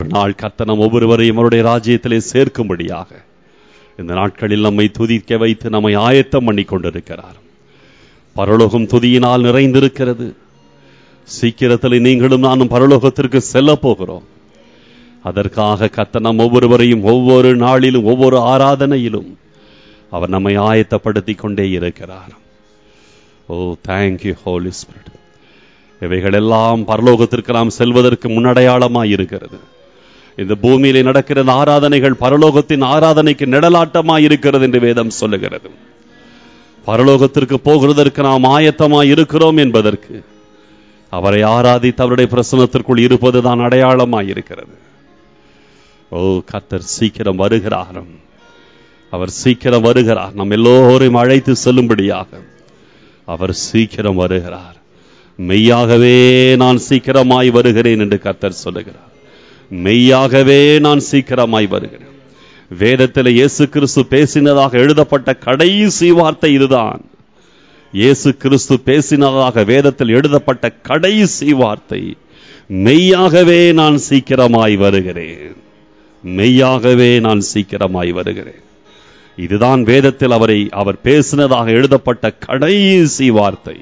நாள் கத்தனம் ஒவ்வொருவரையும் அவருடைய ராஜ்யத்திலே சேர்க்கும்படியாக இந்த நாட்களில் நம்மை துதிக்க வைத்து நம்மை ஆயத்தம் பண்ணி கொண்டிருக்கிறார் பரலோகம் துதியினால் நிறைந்திருக்கிறது சீக்கிரத்தில் நீங்களும் நானும் பரலோகத்திற்கு செல்ல போகிறோம் அதற்காக கத்தனம் ஒவ்வொருவரையும் ஒவ்வொரு நாளிலும் ஒவ்வொரு ஆராதனையிலும் அவர் நம்மை ஆயத்தப்படுத்தி கொண்டே இருக்கிறார் ஓ தேங்க்யூ ஹோலி ஸ்பிரிட் இவைகள் எல்லாம் பரலோகத்திற்கு நாம் செல்வதற்கு முன்னடையாளமாய் இருக்கிறது இந்த பூமியிலே நடக்கிற ஆராதனைகள் பரலோகத்தின் ஆராதனைக்கு நிழலாட்டமாய் இருக்கிறது என்று வேதம் சொல்லுகிறது பரலோகத்திற்கு போகிறதற்கு நாம் ஆயத்தமாய் இருக்கிறோம் என்பதற்கு அவரை ஆராதித்து அவருடைய பிரசனத்திற்குள் இருப்பதுதான் அடையாளமாய் இருக்கிறது ஓ கத்தர் சீக்கிரம் வருகிறார் அவர் சீக்கிரம் வருகிறார் நம் எல்லோரையும் அழைத்து செல்லும்படியாக அவர் சீக்கிரம் வருகிறார் மெய்யாகவே நான் சீக்கிரமாய் வருகிறேன் என்று கத்தர் சொல்லுகிறார் மெய்யாகவே நான் சீக்கிரமாய் வருகிறேன் வேதத்தில் இயேசு கிறிஸ்து பேசினதாக எழுதப்பட்ட கடைசி வார்த்தை இதுதான் இயேசு கிறிஸ்து பேசினதாக வேதத்தில் எழுதப்பட்ட கடைசி வார்த்தை மெய்யாகவே நான் சீக்கிரமாய் வருகிறேன் மெய்யாகவே நான் சீக்கிரமாய் வருகிறேன் இதுதான் வேதத்தில் அவரை அவர் பேசினதாக எழுதப்பட்ட கடைசி வார்த்தை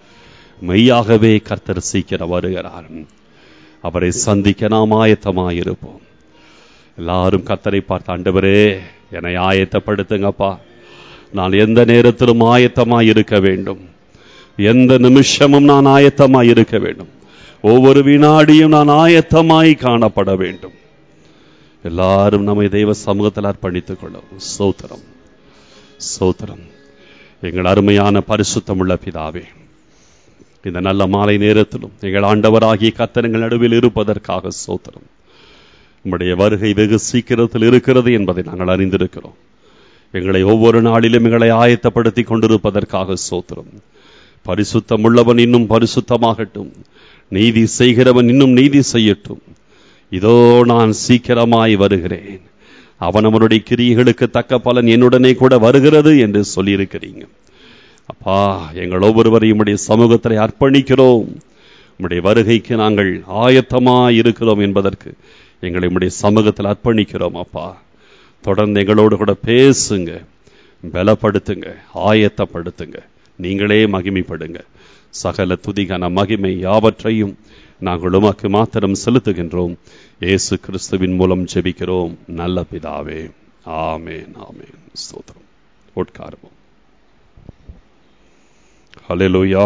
மெய்யாகவே கர்த்தர் சீக்கிரம் வருகிறார் அவரை சந்திக்க நாம் ஆயத்தமாயிருப்போம் எல்லாரும் கர்த்தரை பார்த்து ஆண்டவரே என்னை ஆயத்தப்படுத்துங்கப்பா நான் எந்த நேரத்திலும் ஆயத்தமாய் இருக்க வேண்டும் எந்த நிமிஷமும் நான் ஆயத்தமாய் இருக்க வேண்டும் ஒவ்வொரு வினாடியும் நான் ஆயத்தமாய் காணப்பட வேண்டும் எல்லாரும் நம்மை தெய்வ சமூகத்தில் அர்ப்பணித்துக் கொள்ளும் சோத்திரம் சோத்திரம் எங்கள் அருமையான பரிசுத்தமுள்ள பிதாவே இந்த நல்ல மாலை நேரத்திலும் எங்கள் ஆண்டவராகிய கத்தனங்கள் நடுவில் இருப்பதற்காக சோத்திரம் உம்முடைய வருகை வெகு சீக்கிரத்தில் இருக்கிறது என்பதை நாங்கள் அறிந்திருக்கிறோம் எங்களை ஒவ்வொரு நாளிலும் எங்களை ஆயத்தப்படுத்தி கொண்டிருப்பதற்காக சோத்திரம் பரிசுத்தம் உள்ளவன் இன்னும் பரிசுத்தமாகட்டும் நீதி செய்கிறவன் இன்னும் நீதி செய்யட்டும் இதோ நான் சீக்கிரமாய் வருகிறேன் அவன் அவனுடைய கிரியைகளுக்கு தக்க பலன் என்னுடனே கூட வருகிறது என்று சொல்லியிருக்கிறீங்க அப்பா எங்கள் ஒவ்வொருவரையும் உடைய சமூகத்தை அர்ப்பணிக்கிறோம் உம்முடைய வருகைக்கு நாங்கள் ஆயத்தமாய் இருக்கிறோம் என்பதற்கு எங்களை உம்முடைய சமூகத்தில் அர்ப்பணிக்கிறோம் அப்பா தொடர்ந்து எங்களோடு கூட பேசுங்க பலப்படுத்துங்க ஆயத்தப்படுத்துங்க நீங்களே மகிமைப்படுங்க சகல துதிகான மகிமை யாவற்றையும் நாங்கள் உமக்கு மாத்திரம் செலுத்துகின்றோம் இயேசு கிறிஸ்துவின் மூலம் ஜெபிக்கிறோம் நல்ல பிதாவே ஆமேன் ஆமேன் ஸ்தோத்திரம் உட்காருவோம் ஹalleluya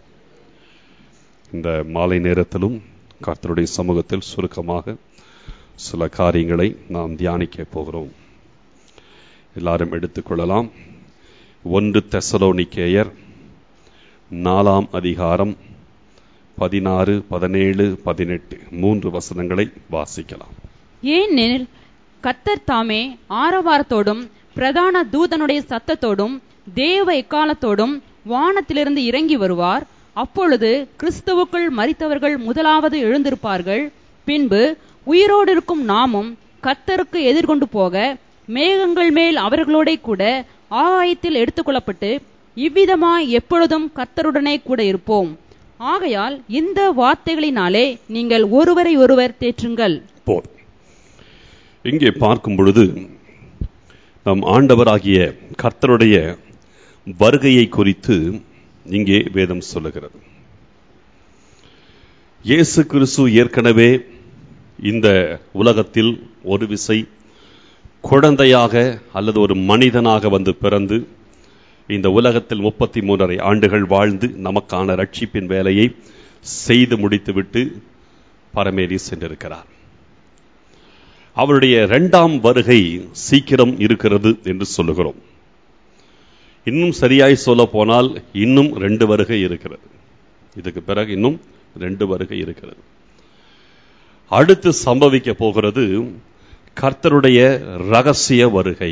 இந்த மாலை நேரத்திலும் கர்த்தருடைய சமூகத்தில் சுருக்கமாக சில காரியங்களை நாம் தியானிக்க போகிறோம் எல்லாரும் எடுத்துக்கொள்ளலாம் ஒன்று தெசலோனிக்கேயர் நாலாம் அதிகாரம் பதினாறு பதினேழு பதினெட்டு மூன்று வசனங்களை வாசிக்கலாம் ஏனெனில் கத்தர் தாமே ஆரவாரத்தோடும் பிரதான தூதனுடைய சத்தத்தோடும் தேவ எக்காலத்தோடும் வானத்திலிருந்து இறங்கி வருவார் அப்பொழுது கிறிஸ்துவுக்குள் மரித்தவர்கள் முதலாவது எழுந்திருப்பார்கள் பின்பு உயிரோடு இருக்கும் நாமும் கத்தருக்கு எதிர்கொண்டு போக மேகங்கள் மேல் அவர்களோட கூட ஆகாயத்தில் எடுத்துக்கொள்ளப்பட்டு இவ்விதமாய் எப்பொழுதும் கர்த்தருடனே கூட இருப்போம் ஆகையால் இந்த வார்த்தைகளினாலே நீங்கள் ஒருவரை ஒருவர் தேற்றுங்கள் போதும் இங்கே பார்க்கும் பொழுது நம் ஆண்டவராகிய கர்த்தருடைய வருகையை குறித்து இங்கே வேதம் சொல்லுகிறது இயேசு கிறிஸ்து ஏற்கனவே இந்த உலகத்தில் ஒரு விசை குழந்தையாக அல்லது ஒரு மனிதனாக வந்து பிறந்து இந்த உலகத்தில் முப்பத்தி மூன்றரை ஆண்டுகள் வாழ்ந்து நமக்கான ரட்சிப்பின் வேலையை செய்து முடித்துவிட்டு பரமேறி சென்றிருக்கிறார் அவருடைய இரண்டாம் வருகை சீக்கிரம் இருக்கிறது என்று சொல்லுகிறோம் இன்னும் சரியாய் சொல்ல போனால் இன்னும் ரெண்டு வருகை இருக்கிறது இதுக்கு பிறகு இன்னும் ரெண்டு வருகை இருக்கிறது அடுத்து சம்பவிக்க போகிறது கர்த்தருடைய ரகசிய வருகை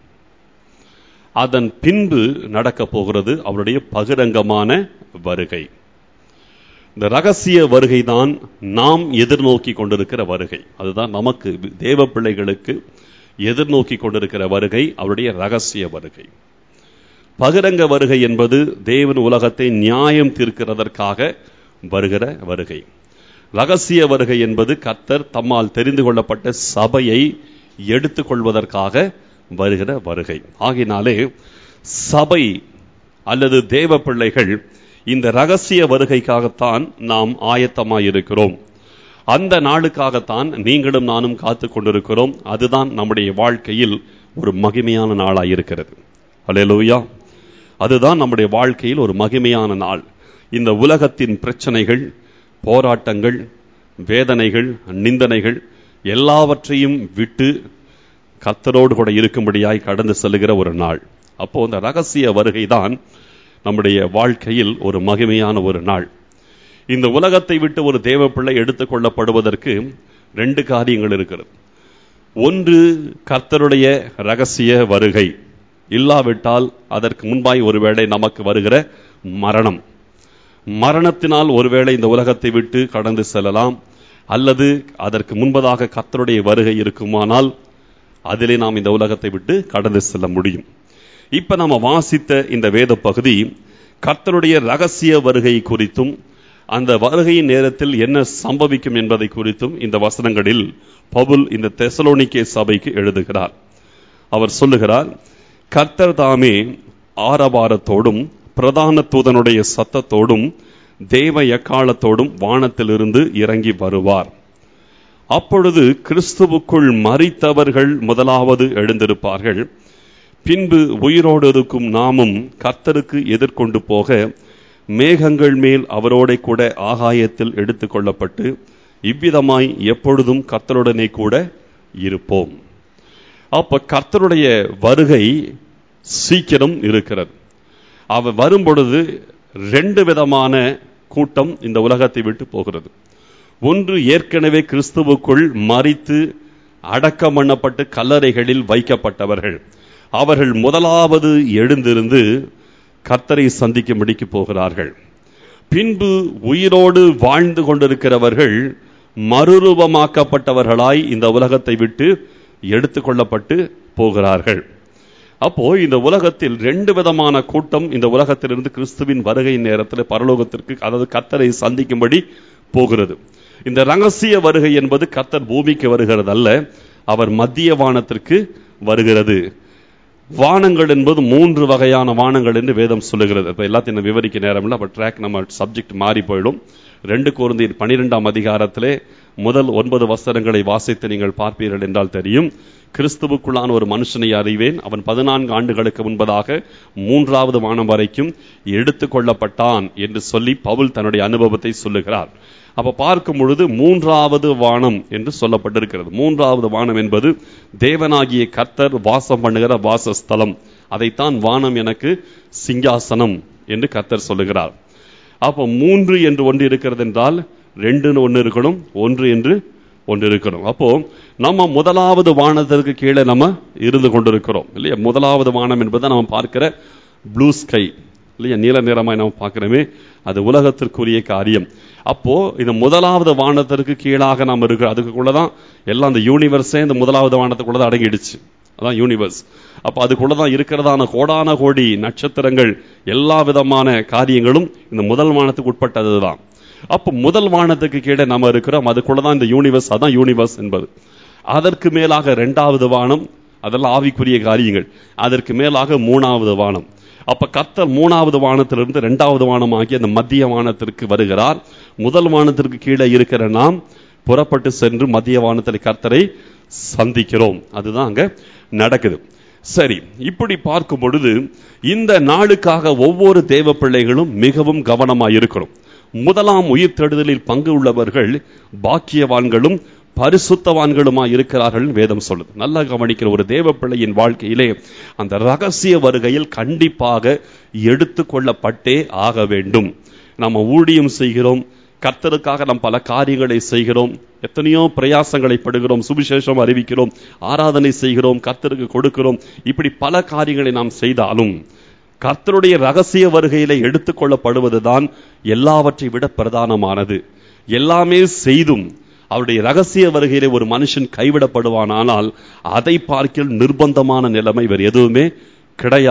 அதன் பின்பு நடக்க போகிறது அவருடைய பகிரங்கமான வருகை இந்த ரகசிய வருகை தான் நாம் எதிர்நோக்கி கொண்டிருக்கிற வருகை அதுதான் நமக்கு தேவ பிள்ளைகளுக்கு எதிர்நோக்கி கொண்டிருக்கிற வருகை அவருடைய ரகசிய வருகை பகிரங்க வருகை என்பது தேவன் உலகத்தை நியாயம் தீர்க்கிறதற்காக வருகிற வருகை ரகசிய வருகை என்பது கர்த்தர் தம்மால் தெரிந்து கொள்ளப்பட்ட சபையை எடுத்துக்கொள்வதற்காக வருகிற வருகை ஆகினாலே சபை அல்லது தேவ பிள்ளைகள் இந்த ரகசிய வருகைக்காகத்தான் நாம் ஆயத்தமாயிருக்கிறோம் அந்த நாளுக்காகத்தான் நீங்களும் நானும் காத்து கொண்டிருக்கிறோம் அதுதான் நம்முடைய வாழ்க்கையில் ஒரு மகிமையான நாளாய் இருக்கிறது அல்லேலூயா அதுதான் நம்முடைய வாழ்க்கையில் ஒரு மகிமையான நாள் இந்த உலகத்தின் பிரச்சனைகள் போராட்டங்கள் வேதனைகள் நிந்தனைகள் எல்லாவற்றையும் விட்டு கர்த்தரோடு கூட இருக்கும்படியாய் கடந்து செல்லுகிற ஒரு நாள் அப்போ அந்த ரகசிய வருகைதான் நம்முடைய வாழ்க்கையில் ஒரு மகிமையான ஒரு நாள் இந்த உலகத்தை விட்டு ஒரு தேவ பிள்ளை எடுத்துக்கொள்ளப்படுவதற்கு ரெண்டு காரியங்கள் இருக்கிறது ஒன்று கர்த்தருடைய ரகசிய வருகை இல்லாவிட்டால் அதற்கு முன்பாய் ஒருவேளை நமக்கு வருகிற மரணம் மரணத்தினால் ஒருவேளை இந்த உலகத்தை விட்டு கடந்து செல்லலாம் அல்லது அதற்கு முன்பதாக கர்த்தருடைய வருகை இருக்குமானால் அதிலே நாம் இந்த உலகத்தை விட்டு கடந்து செல்ல முடியும் இப்ப நாம வாசித்த இந்த வேத பகுதி கர்த்தருடைய ரகசிய வருகை குறித்தும் அந்த வருகையின் நேரத்தில் என்ன சம்பவிக்கும் என்பதை குறித்தும் இந்த வசனங்களில் பவுல் இந்த தெசலோனிக்கே சபைக்கு எழுதுகிறார் அவர் சொல்லுகிறார் கர்த்தர் தாமே ஆரவாரத்தோடும் பிரதான தூதனுடைய சத்தத்தோடும் தேவ எக்காலத்தோடும் வானத்திலிருந்து இறங்கி வருவார் அப்பொழுது கிறிஸ்துவுக்குள் மறித்தவர்கள் முதலாவது எழுந்திருப்பார்கள் பின்பு உயிரோடு இருக்கும் நாமும் கர்த்தருக்கு எதிர்கொண்டு போக மேகங்கள் மேல் அவரோட கூட ஆகாயத்தில் எடுத்துக்கொள்ளப்பட்டு இவ்விதமாய் எப்பொழுதும் கர்த்தருடனே கூட இருப்போம் அப்ப கர்த்தருடைய வருகை சீக்கிரம் இருக்கிறது அவர் வரும்பொழுது ரெண்டு விதமான கூட்டம் இந்த உலகத்தை விட்டு போகிறது ஒன்று ஏற்கனவே கிறிஸ்துவுக்குள் மறித்து அடக்கம் பண்ணப்பட்டு கல்லறைகளில் வைக்கப்பட்டவர்கள் அவர்கள் முதலாவது எழுந்திருந்து கர்த்தரை சந்திக்கும்படிக்கு போகிறார்கள் பின்பு உயிரோடு வாழ்ந்து கொண்டிருக்கிறவர்கள் மறுரூபமாக்கப்பட்டவர்களாய் இந்த உலகத்தை விட்டு எடுத்துக்கொள்ளப்பட்டு போகிறார்கள் அப்போ இந்த உலகத்தில் ரெண்டு விதமான கூட்டம் இந்த உலகத்திலிருந்து கிறிஸ்துவின் வருகை நேரத்தில் பரலோகத்திற்கு அதாவது கர்த்தரை சந்திக்கும்படி போகிறது இந்த ரகசிய வருகை என்பது கர்த்தர் பூமிக்கு வருகிறது அல்ல அவர் மத்திய வானத்திற்கு வருகிறது வானங்கள் என்பது மூன்று வகையான வானங்கள் என்று வேதம் சொல்லுகிறது இப்ப எல்லாத்தையும் நான் விவரிக்க நேரம் இல்லை அப்ப ட்ராக் நம்ம சப்ஜெக்ட் மாறி போயிடும் ரெண்டு குழந்தையின் பனிரெண்டாம் அதிகாரத்திலே முதல் ஒன்பது வசனங்களை வாசித்து நீங்கள் பார்ப்பீர்கள் என்றால் தெரியும் கிறிஸ்துவுக்குள்ளான ஒரு மனுஷனை அறிவேன் அவன் பதினான்கு ஆண்டுகளுக்கு முன்பதாக மூன்றாவது வானம் வரைக்கும் எடுத்துக் கொள்ளப்பட்டான் என்று சொல்லி பவுல் தன்னுடைய அனுபவத்தை சொல்லுகிறார் அப்ப பார்க்கும் பொழுது மூன்றாவது வானம் என்று சொல்லப்பட்டிருக்கிறது மூன்றாவது வானம் என்பது தேவனாகிய கர்த்தர் வாசம் பண்ணுகிற வாசஸ்தலம் அதைத்தான் வானம் எனக்கு சிங்காசனம் என்று கர்த்தர் சொல்லுகிறார் அப்போ மூன்று என்று ஒன்று இருக்கிறது என்றால் ரெண்டுன்னு ஒன்று இருக்கணும் ஒன்று என்று ஒன்று இருக்கணும் அப்போ நம்ம முதலாவது வானத்திற்கு கீழே நம்ம இருந்து கொண்டிருக்கிறோம் இல்லையா முதலாவது வானம் என்பதை நம்ம பார்க்கிற ப்ளூ ஸ்கை இல்லையா நீல நிறமாய் நம்ம பார்க்கிறோமே அது உலகத்திற்குரிய காரியம் அப்போ இந்த முதலாவது வானத்திற்கு கீழாக நாம் இருக்கிறோம் அதுக்குள்ளதான் எல்லாம் அந்த யூனிவர்ஸே இந்த முதலாவது வானத்துக்குள்ளதான் அடங்கிடுச்சு அதான் யூனிவர்ஸ் அப்ப அதுக்குள்ளதான் இருக்கிறதான கோடான கோடி நட்சத்திரங்கள் எல்லா விதமான காரியங்களும் இந்த முதல் வானத்துக்கு உட்பட்டதுதான் அப்ப முதல் வானத்துக்கு கீழே நம்ம இருக்கிறோம் அதுக்குள்ளதான் இந்த யூனிவர்ஸ் அதான் யூனிவர்ஸ் என்பது அதற்கு மேலாக இரண்டாவது வானம் அதெல்லாம் ஆவிக்குரிய காரியங்கள் அதற்கு மேலாக மூணாவது வானம் அப்ப கர்த்தர் மூணாவது வானத்திலிருந்து இரண்டாவது வானம் ஆகிய அந்த மத்திய வானத்திற்கு வருகிறார் முதல் வானத்திற்கு கீழே இருக்கிற நாம் புறப்பட்டு சென்று மத்திய வானத்தில் கர்த்தரை சந்திக்கிறோம் அதுதான் அங்க நடக்குது சரி இப்படி பார்க்கும் பொழுது இந்த நாளுக்காக ஒவ்வொரு தேவ பிள்ளைகளும் மிகவும் கவனமாக இருக்கணும் முதலாம் உயிர் தேடுதலில் பங்கு உள்ளவர்கள் பாக்கியவான்களும் பரிசுத்தவான்களுமா இருக்கிறார்கள் வேதம் சொல்லுது நல்லா கவனிக்கிற ஒரு தேவ பிள்ளையின் வாழ்க்கையிலே அந்த ரகசிய வருகையில் கண்டிப்பாக எடுத்து கொள்ளப்பட்டே ஆக வேண்டும் நம்ம ஊழியம் செய்கிறோம் கர்த்தருக்காக நாம் பல காரியங்களை செய்கிறோம் எத்தனையோ பிரயாசங்களை படுகிறோம் சுவிசேஷம் அறிவிக்கிறோம் ஆராதனை செய்கிறோம் கர்த்தருக்கு கொடுக்கிறோம் இப்படி பல காரியங்களை நாம் செய்தாலும் கர்த்தருடைய ரகசிய வருகையில எடுத்துக்கொள்ளப்படுவதுதான் எல்லாவற்றை விட பிரதானமானது எல்லாமே செய்தும் அவருடைய ரகசிய வருகையிலே ஒரு மனுஷன் கைவிடப்படுவானானால் அதை பார்க்கில் நிர்பந்தமான நிலைமை வேறு எதுவுமே கிடையாது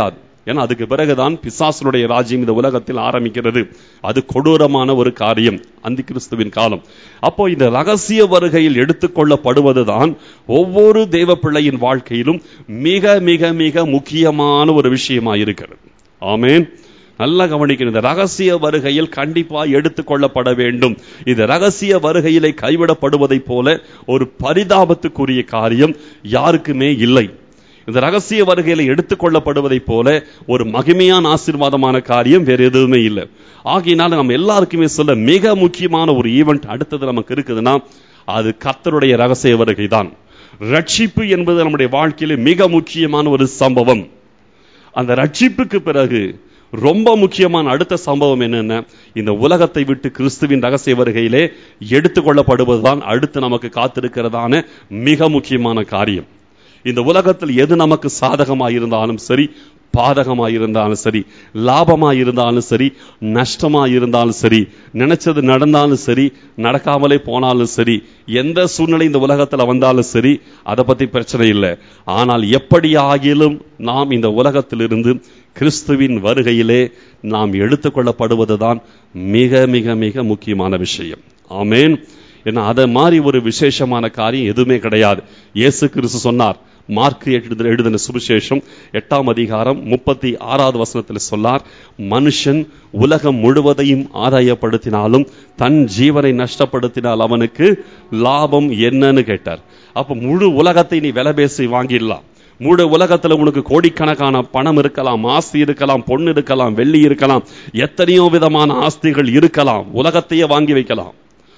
ஏன்னா அதுக்கு பிறகுதான் பிசாசனுடைய ராஜ்யம் இந்த உலகத்தில் ஆரம்பிக்கிறது அது கொடூரமான ஒரு காரியம் அந்த கிறிஸ்துவின் காலம் அப்போ இந்த ரகசிய வருகையில் எடுத்துக்கொள்ளப்படுவதுதான் ஒவ்வொரு தேவ பிள்ளையின் வாழ்க்கையிலும் மிக மிக மிக முக்கியமான ஒரு விஷயமா இருக்கிறது ஆமேன் நல்லா கவனிக்கணும் இந்த ரகசிய வருகையில் கண்டிப்பா எடுத்துக்கொள்ளப்பட வேண்டும் இந்த ரகசிய வருகையிலே கைவிடப்படுவதைப் போல ஒரு பரிதாபத்துக்குரிய காரியம் யாருக்குமே இல்லை இந்த ரகசிய வருகையில எடுத்துக்கொள்ளப்படுவதைப் போல ஒரு மகிமையான ஆசீர்வாதமான காரியம் வேற எதுவுமே இல்லை ஆகையினால நம்ம எல்லாருக்குமே சொல்ல மிக முக்கியமான ஒரு ஈவெண்ட் அடுத்தது நமக்கு இருக்குதுன்னா அது கர்த்தருடைய ரகசிய வருகை தான் ரட்சிப்பு என்பது நம்முடைய வாழ்க்கையில மிக முக்கியமான ஒரு சம்பவம் அந்த ரட்சிப்புக்கு பிறகு ரொம்ப முக்கியமான அடுத்த சம்பவம் என்னன்னா இந்த உலகத்தை விட்டு கிறிஸ்துவின் ரகசிய வருகையிலே எடுத்துக்கொள்ளப்படுவதுதான் அடுத்து நமக்கு காத்திருக்கிறதான மிக முக்கியமான காரியம் இந்த உலகத்தில் எது நமக்கு சாதகமாக இருந்தாலும் சரி பாதகமாக இருந்தாலும் சரி லாபமாக இருந்தாலும் சரி நஷ்டமாக இருந்தாலும் சரி நினைச்சது நடந்தாலும் சரி நடக்காமலே போனாலும் சரி எந்த சூழ்நிலை இந்த உலகத்தில் வந்தாலும் சரி அதை பத்தி பிரச்சனை இல்லை ஆனால் எப்படி ஆகிலும் நாம் இந்த உலகத்திலிருந்து கிறிஸ்துவின் வருகையிலே நாம் எடுத்துக்கொள்ளப்படுவதுதான் மிக மிக மிக முக்கியமான விஷயம் ஆமேன் ஏன்னா அதை மாதிரி ஒரு விசேஷமான காரியம் எதுவுமே கிடையாது இயேசு கிறிஸ்து சொன்னார் மார்க் எழுதின எழுதின சுவிசேஷம் எட்டாம் அதிகாரம் முப்பத்தி ஆறாவது வசனத்தில் சொன்னார் மனுஷன் உலகம் முழுவதையும் ஆதாயப்படுத்தினாலும் தன் ஜீவனை நஷ்டப்படுத்தினால் அவனுக்கு லாபம் என்னன்னு கேட்டார் அப்ப முழு உலகத்தை நீ விலை பேசி வாங்கிடலாம் முழு உலகத்துல உனக்கு கோடிக்கணக்கான பணம் இருக்கலாம் ஆஸ்தி இருக்கலாம் பொண்ணு இருக்கலாம் வெள்ளி இருக்கலாம் எத்தனையோ விதமான ஆஸ்திகள் இருக்கலாம் உலகத்தையே வாங்கி வைக்கலாம்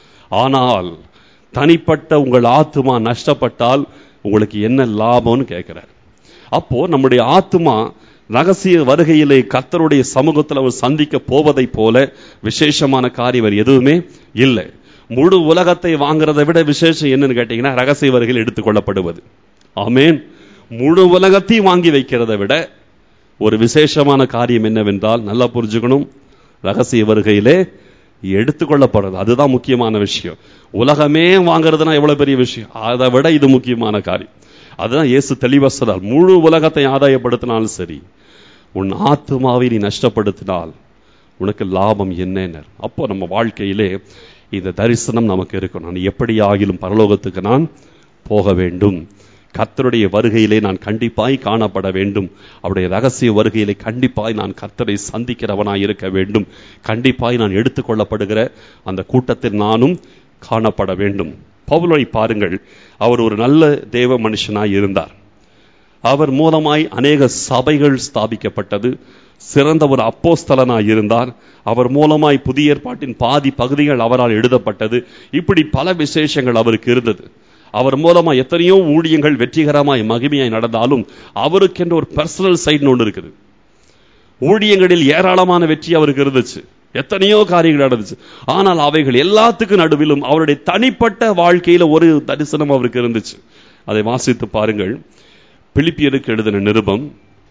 ஆனால் தனிப்பட்ட உங்கள் ஆத்துமா நஷ்டப்பட்டால் உங்களுக்கு என்ன லாபம்னு கேட்கிறார் அப்போ நம்முடைய ஆத்துமா ரகசிய வருகையிலே கர்த்தருடைய சமூகத்தில் அவர் சந்திக்க போவதை போல விசேஷமான காரியம் எதுவுமே இல்லை முழு உலகத்தை வாங்குறதை விட விசேஷம் என்னன்னு கேட்டீங்கன்னா ரகசிய வருகையில் எடுத்துக்கொள்ளப்படுவது ஆமேன் முழு உலகத்தையும் வாங்கி வைக்கிறதை விட ஒரு விசேஷமான காரியம் என்னவென்றால் நல்லா புரிஞ்சுக்கணும் ரகசிய வருகையிலே எடுத்துக்கொள்ளப்படுறது அதுதான் முக்கியமான விஷயம் உலகமே வாங்குறதுனா எவ்வளவு பெரிய விஷயம் அதை விட இது முக்கியமான காரியம் அதுதான் இயேசு தெளிவா சொல்றார் முழு உலகத்தை ஆதாயப்படுத்தினாலும் சரி உன் ஆத்துமாவை நீ நஷ்டப்படுத்தினால் உனக்கு லாபம் என்னன்னு அப்போ நம்ம வாழ்க்கையிலே இந்த தரிசனம் நமக்கு இருக்கணும் நான் எப்படி ஆகிலும் பரலோகத்துக்கு நான் போக வேண்டும் கர்த்தருடைய வருகையிலே நான் கண்டிப்பாய் காணப்பட வேண்டும் அவருடைய ரகசிய வருகையிலே கண்டிப்பாய் நான் கர்த்தரை சந்திக்கிறவனாய் இருக்க வேண்டும் கண்டிப்பாய் நான் எடுத்துக்கொள்ளப்படுகிற அந்த கூட்டத்தில் நானும் காணப்பட வேண்டும் பவுலை பாருங்கள் அவர் ஒரு நல்ல தேவ மனுஷனாய் இருந்தார் அவர் மூலமாய் அநேக சபைகள் ஸ்தாபிக்கப்பட்டது சிறந்த ஒரு அப்போஸ்தலனாய் இருந்தார் அவர் மூலமாய் புதிய ஏற்பாட்டின் பாதி பகுதிகள் அவரால் எழுதப்பட்டது இப்படி பல விசேஷங்கள் அவருக்கு இருந்தது அவர் மூலமா எத்தனையோ ஊழியங்கள் வெற்றிகரமாய் மகிமையாய் நடந்தாலும் அவருக்கென்று ஒரு பர்சனல் சைடு ஒன்று இருக்குது ஊழியங்களில் ஏராளமான வெற்றி அவருக்கு இருந்துச்சு எத்தனையோ காரியங்கள் நடந்துச்சு ஆனால் அவைகள் எல்லாத்துக்கும் நடுவிலும் அவருடைய தனிப்பட்ட வாழ்க்கையில ஒரு தரிசனம் அவருக்கு இருந்துச்சு அதை வாசித்து பாருங்கள் பிலிப்பியருக்கு எழுதின நிருபம்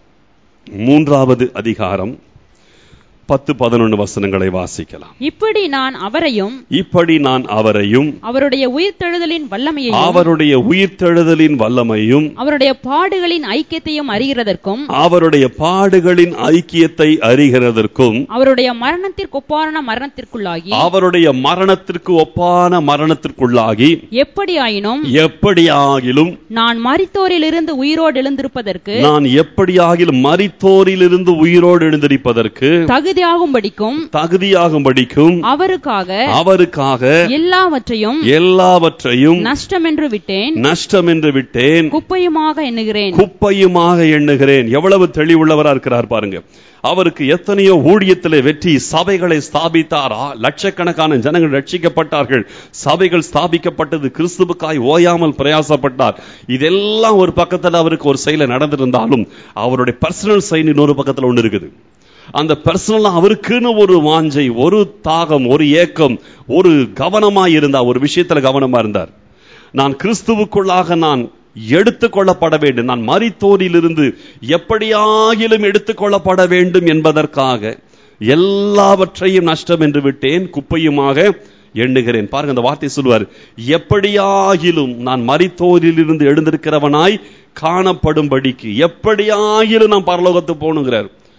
மூன்றாவது அதிகாரம் பத்து பதினொன்று வசனங்களை வாசிக்கலாம் இப்படி நான் அவரையும் இப்படி நான் அவரையும் அவருடைய உயிர்த்தெழுதலின் வல்லமையையும் அவருடைய உயிர்த்தெழுதலின் வல்லமையும் அவருடைய பாடுகளின் ஐக்கியத்தையும் அறிகிறதற்கும் அவருடைய பாடுகளின் ஐக்கியத்தை அறிகிறதற்கும் அவருடைய மரணத்திற்கு ஒப்பான மரணத்திற்குள்ளாகி அவருடைய மரணத்திற்கு ஒப்பான மரணத்திற்குள்ளாகி எப்படியாயினும் எப்படியாகிலும் நான் மரித்தோரிலிருந்து உயிரோடு எழுந்திருப்பதற்கு நான் எப்படியாகிலும் மரித்தோரிலிருந்து உயிரோடு எழுந்திருப்பதற்கு தகுதியாகும்படிக்கும் தகுதியாகும்படிக்கும் அவருக்காக அவருக்காக எல்லாவற்றையும் எல்லாவற்றையும் நஷ்டம் என்று விட்டேன் நஷ்டம் என்று விட்டேன் குப்பையுமாக எண்ணுகிறேன் குப்பையுமாக எண்ணுகிறேன் எவ்வளவு தெளிவுள்ளவரா இருக்கிறார் பாருங்க அவருக்கு எத்தனையோ ஊழியத்திலே வெற்றி சபைகளை ஸ்தாபித்தார் ஆ, லட்சக்கணக்கான ஜனங்கள் ரட்சிக்கப்பட்டார்கள் சபைகள் ஸ்தாபிக்கப்பட்டது கிறிஸ்துவுக்காய் ஓயாமல் பிரயாசப்பட்டார் இதெல்லாம் ஒரு பக்கத்துல அவருக்கு ஒரு செயல நடந்திருந்தாலும் அவருடைய பர்சனல் சைன் இன்னொரு பக்கத்துல ஒண்ணு இருக்குது அந்த பர்சனலா அவருக்குன்னு ஒரு வாஞ்சை ஒரு தாகம் ஒரு ஏக்கம் ஒரு கவனமாய் இருந்தார் ஒரு விஷயத்துல கவனமா இருந்தார் நான் கிறிஸ்துவுக்குள்ளாக நான் எடுத்துக்கொள்ளப்பட வேண்டும் நான் மரித்தோரிலிருந்து எப்படியாகிலும் எடுத்துக்கொள்ளப்பட வேண்டும் என்பதற்காக எல்லாவற்றையும் நஷ்டம் என்று விட்டேன் குப்பையுமாக எண்ணுகிறேன் பாருங்க அந்த வார்த்தை சொல்லுவார் எப்படியாகிலும் நான் மரித்தோரிலிருந்து எழுந்திருக்கிறவனாய் காணப்படும்படிக்கு எப்படியாகிலும் நான் பரலோகத்து போகணுங்கிறார்